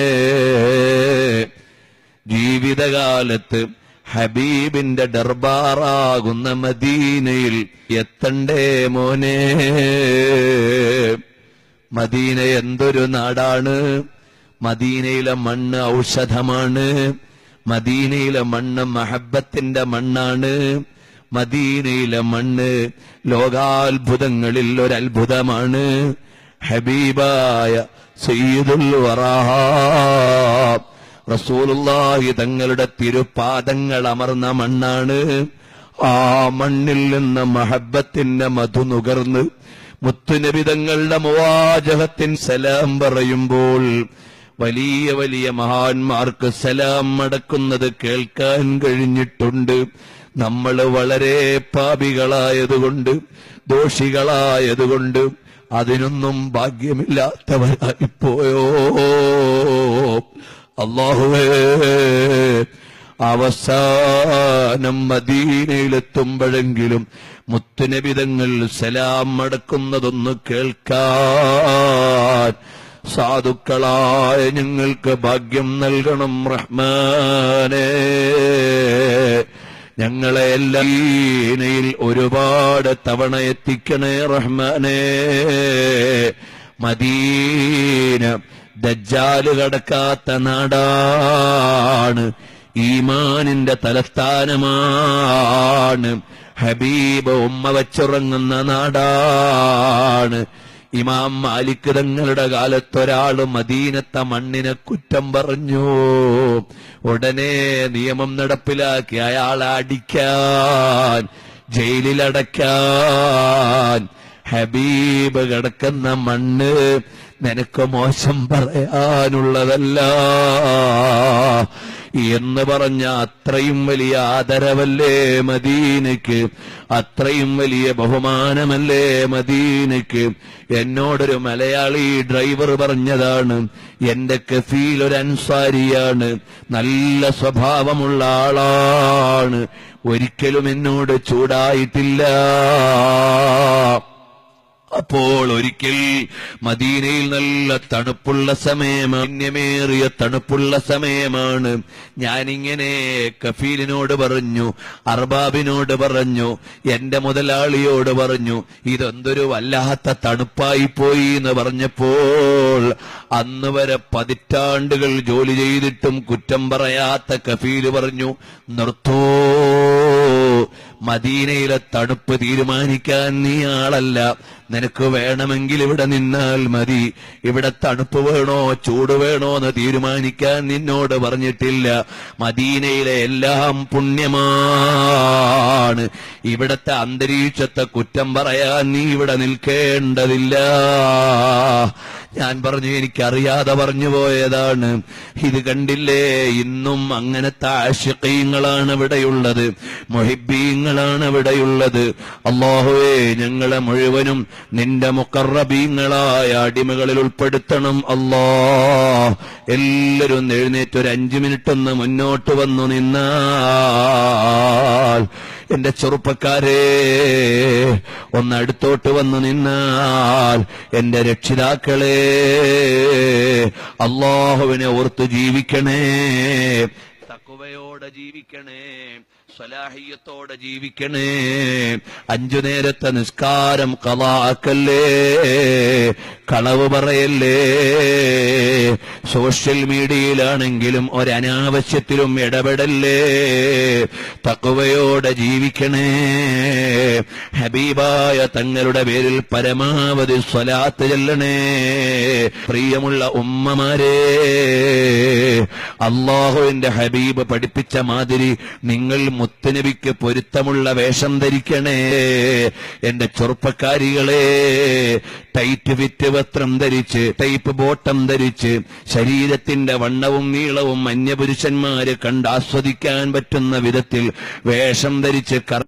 ജീവിതകാലത്ത് ഹബീബിന്റെ ദർബാറാകുന്ന മദീനയിൽ എത്തണ്ടേ മോനെ മദീന എന്തൊരു നാടാണ് മദീനയിലെ മണ്ണ് ഔഷധമാണ് മദീനയിലെ മണ്ണ് മഹബത്തിന്റെ മണ്ണാണ് മദീനയിലെ മണ്ണ് ലോകാത്ഭുതങ്ങളിൽ ഒരത്ഭുതമാണ് ഹബീബായ സയ്യിദുൽ വറാഹ റസൂലുള്ളാഹി തങ്ങളുടെ തിരുപാദങ്ങൾ അമർന്ന മണ്ണാണ് ആ മണ്ണിൽ നിന്ന് മഹബത്തിന്റെ മധു നുകർന്ന് മുത്തുനബി തങ്ങളുടെ മുവാജഹത്തിൻ സലാം പറയുമ്പോൾ വലിയ വലിയ മഹാന്മാർക്ക് സലാം മടക്കുന്നത് കേൾക്കാൻ കഴിഞ്ഞിട്ടുണ്ട് നമ്മൾ വളരെ പാപികളായതുകൊണ്ട് ദോഷികളായതുകൊണ്ട് അതിനൊന്നും ഭാഗ്യമില്ലാത്തവരായിപ്പോയോ അള്ളാഹുവേ അവസാനം മദീനയിലെത്തുമ്പോഴെങ്കിലും മുത്തുനബിതങ്ങൾ സലാം മടക്കുന്നതൊന്ന് കേൾക്കാൻ സാധുക്കളായ ഞങ്ങൾക്ക് ഭാഗ്യം നൽകണം റഹ്മാനേ ഞങ്ങളെ എല്ലായിൽ ഒരുപാട് തവണ എത്തിക്കണേ റഹ്മാനേ മദീന ദജ്ജാല് കടക്കാത്ത നാടാണ് ഈമാനിന്റെ തലസ്ഥാനമാണ് ഹബീബ് ഉമ്മ വച്ചുറങ്ങുന്ന നാടാണ് ഇമാം മാലിക് തങ്ങളുടെ കാലത്തൊരാള് മദീനത്തെ മണ്ണിനെ കുറ്റം പറഞ്ഞു ഉടനെ നിയമം നടപ്പിലാക്കി അയാളെ അടിക്കാൻ ജയിലിലടയ്ക്കാൻ ഹബീബ് കിടക്കുന്ന മണ്ണ് നിനക്ക് മോശം പറയാനുള്ളതല്ല എന്ന് പറഞ്ഞ അത്രയും വലിയ ആദരവല്ലേ മദീനയ്ക്ക് അത്രയും വലിയ ബഹുമാനമല്ലേ മദീനയ്ക്ക് എന്നോടൊരു മലയാളി ഡ്രൈവർ പറഞ്ഞതാണ് എന്റെ കഫീൽ ഒരു അൻസാരിയാണ് നല്ല സ്വഭാവമുള്ള ആളാണ് ഒരിക്കലും എന്നോട് ചൂടായിട്ടില്ല അപ്പോൾ ഒരിക്കൽ മദീനയിൽ നല്ല തണുപ്പുള്ള സമയം പുണ്യമേറിയ തണുപ്പുള്ള സമയമാണ് ഞാനിങ്ങനെ കഫീലിനോട് പറഞ്ഞു അർബാബിനോട് പറഞ്ഞു എന്റെ മുതലാളിയോട് പറഞ്ഞു ഇതെന്തൊരു വല്ലാത്ത തണുപ്പായി പോയി എന്ന് പറഞ്ഞപ്പോൾ അന്ന് വരെ പതിറ്റാണ്ടുകൾ ജോലി ചെയ്തിട്ടും കുറ്റം പറയാത്ത കഫീല് പറഞ്ഞു നിർത്തോ മദീനയിലെ തണുപ്പ് തീരുമാനിക്കാൻ നീ ആളല്ല നിനക്ക് വേണമെങ്കിൽ ഇവിടെ നിന്നാൽ മതി ഇവിടെ തണുപ്പ് വേണോ ചൂട് വേണോ എന്ന് തീരുമാനിക്കാൻ നിന്നോട് പറഞ്ഞിട്ടില്ല മദീനയിലെ എല്ലാം പുണ്യമാണ് ഇവിടത്തെ അന്തരീക്ഷത്തെ കുറ്റം പറയാൻ നീ ഇവിടെ നിൽക്കേണ്ടതില്ല ഞാൻ പറഞ്ഞു എനിക്കറിയാതെ പറഞ്ഞു പോയതാണ് ഇത് കണ്ടില്ലേ ഇന്നും അങ്ങനത്തെ ആശിക്കീങ്ങളാണ് ഇവിടെയുള്ളത് മൊഹിബീങ്ങളാണ് ഇവിടെയുള്ളത് അള്ളാഹുവേ ഞങ്ങളെ മുഴുവനും നിന്റെ മുക്കറബീങ്ങളായ അടിമകളിൽ ഉൾപ്പെടുത്തണം അല്ലാ എല്ലാവരും ഒന്ന് എഴുന്നേറ്റ് ഒരു അഞ്ചു മിനിറ്റ് ഒന്ന് മുന്നോട്ട് വന്നു നിന്നാൽ എന്റെ ചെറുപ്പക്കാരെ ഒന്ന് അടുത്തോട്ട് വന്നു നിന്നാൽ എന്റെ രക്ഷിതാക്കളെ അള്ളാഹുവിനെ ഓർത്ത് ജീവിക്കണേ തക്കുവയോടെ ജീവിക്കണേ സ്വലാഹിയത്തോടെ ജീവിക്കണേ അഞ്ചു നേരത്തെ നിസ്കാരം കളാക്കല്ലേ കളവ് പറയല്ലേ സോഷ്യൽ മീഡിയയിലാണെങ്കിലും ഒരനാവശ്യത്തിലും ഇടപെടല്ലേ തക്കുവയോടെ ജീവിക്കണേ ഹബീബായ തങ്ങളുടെ പേരിൽ പരമാവധി സ്വലാത്ത് ചെല്ലണേ പ്രിയമുള്ള ഉമ്മമാരെ അള്ളാഹുവിന്റെ ഹബീബ് പഠിപ്പിച്ച മാതിരി നിങ്ങൾ മുത്തനബിക്ക് പൊരുത്തമുള്ള വേഷം ധരിക്കണേ എന്റെ ചെറുപ്പക്കാരികളെ ടൈറ്റ് ഫിറ്റ് വസ്ത്രം ധരിച്ച് ടൈപ്പ് ബോട്ടം ധരിച്ച് ശരീരത്തിന്റെ വണ്ണവും നീളവും അന്യപുരുഷന്മാര് കണ്ട് ആസ്വദിക്കാൻ പറ്റുന്ന വിധത്തിൽ വേഷം ധരിച്ച് കർ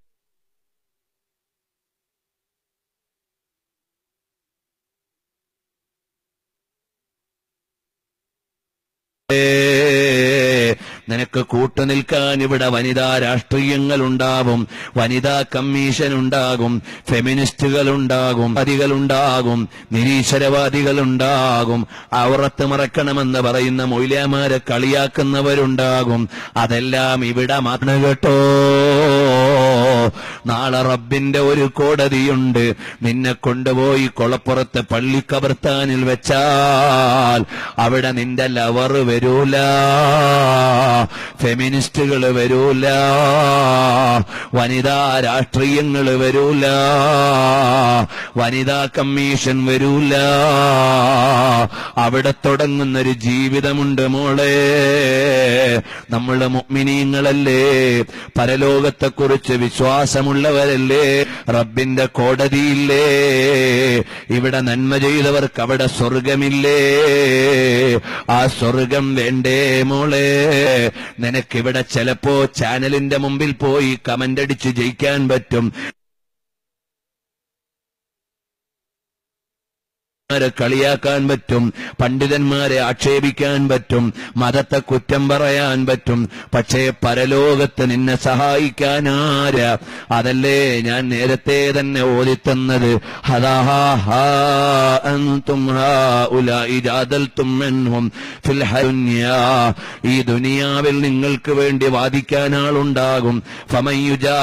നിനക്ക് കൂട്ടുനിൽക്കാൻ ഇവിടെ വനിതാ രാഷ്ട്രീയങ്ങൾ ഉണ്ടാവും വനിതാ കമ്മീഷൻ ഉണ്ടാകും ഫെമിനിസ്റ്റുകൾ ഉണ്ടാകും അതികളുണ്ടാകും നിരീശ്വരവാദികൾ ഉണ്ടാകും ഔറത്ത് മറക്കണമെന്ന് പറയുന്ന മൊയിലാമാരെ കളിയാക്കുന്നവരുണ്ടാകും അതെല്ലാം ഇവിടെ മാത്രം കേട്ടോ നാളെ റബ്ബിന്റെ ഒരു കോടതിയുണ്ട് നിന്നെ കൊണ്ടുപോയി കൊളപ്പുറത്ത് പള്ളിക്കബർത്താനിൽ വെച്ചാൽ അവിടെ നിന്റെ ലവർ വരൂല ഫെമിനിസ്റ്റുകൾ വരൂല വനിതാ രാഷ്ട്രീയങ്ങൾ വരൂല വനിതാ കമ്മീഷൻ വരൂല അവിടെ തുടങ്ങുന്നൊരു ജീവിതമുണ്ട് മോളെ നമ്മള് മുഗ്മിനീങ്ങളല്ലേ പരലോകത്തെക്കുറിച്ച് വിശ്വാസമുള്ളവരല്ലേ റബ്ബിന്റെ കോടതിയില്ലേ ഇവിടെ നന്മ ചെയ്തവർക്ക് അവിടെ സ്വർഗമില്ലേ ആ സ്വർഗം വേണ്ടേ മോളെ നിനക്കിവിടെ ചിലപ്പോ ചാനലിന്റെ മുമ്പിൽ പോയി കമന്റ് അടിച്ച് ജയിക്കാൻ പറ്റും രെ കളിയാക്കാൻ പറ്റും പണ്ഡിതന്മാരെ ആക്ഷേപിക്കാൻ പറ്റും മതത്തെ കുറ്റം പറയാൻ പറ്റും പക്ഷേ പരലോകത്ത് നിന്നെ സഹായിക്കാൻ ആരാ അതല്ലേ ഞാൻ നേരത്തെ തന്നെ ഓതിത്തന്നത് ഹദാഹാ ഹാ അൻതും ഹാഉലാഇ ജാദൽതും മിൻഹും ഫിൽ ഹദുനിയാ ഈ ദുനിയാവിൽ നിങ്ങൾക്ക് വേണ്ടി വാദിക്കാൻ ആളുണ്ടാകും ഫമൻ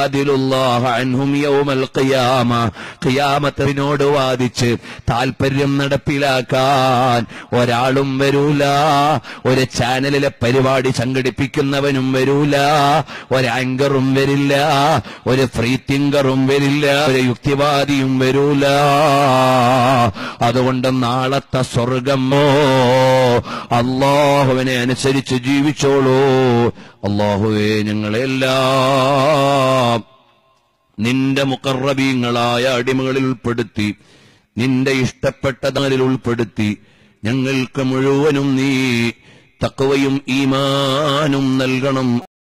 യുജാദിലുല്ലാഹ അൻഹും യൗമൽ ഖിയാമ ഖിയാമത്തിനോട് വാദിച്ച് താൽപര്യം നടപ്പിലാക്കാൻ ഒരാളും വരൂല ഒരു ചാനലിലെ പരിപാടി സംഘടിപ്പിക്കുന്നവനും വരൂല ഒരു ആങ്കറും വരില്ല ഒരു ഫ്രീ തിങ്കറും വരില്ല ഒരു യുക്തിവാദിയും വരൂല അതുകൊണ്ട് നാളത്തെ സ്വർഗമോ അള്ളാഹുവിനെ അനുസരിച്ച് ജീവിച്ചോളൂ അള്ളാഹുവെ ഞങ്ങളെല്ലാം നിന്റെ മുക്കറബീങ്ങളായ അടിമകളിൽ ഉൾപ്പെടുത്തി നിന്റെ ഇഷ്ടപ്പെട്ടതിൽ ഉൾപ്പെടുത്തി ഞങ്ങൾക്ക് മുഴുവനും നീ തക്കവയും ഈമാനും നൽകണം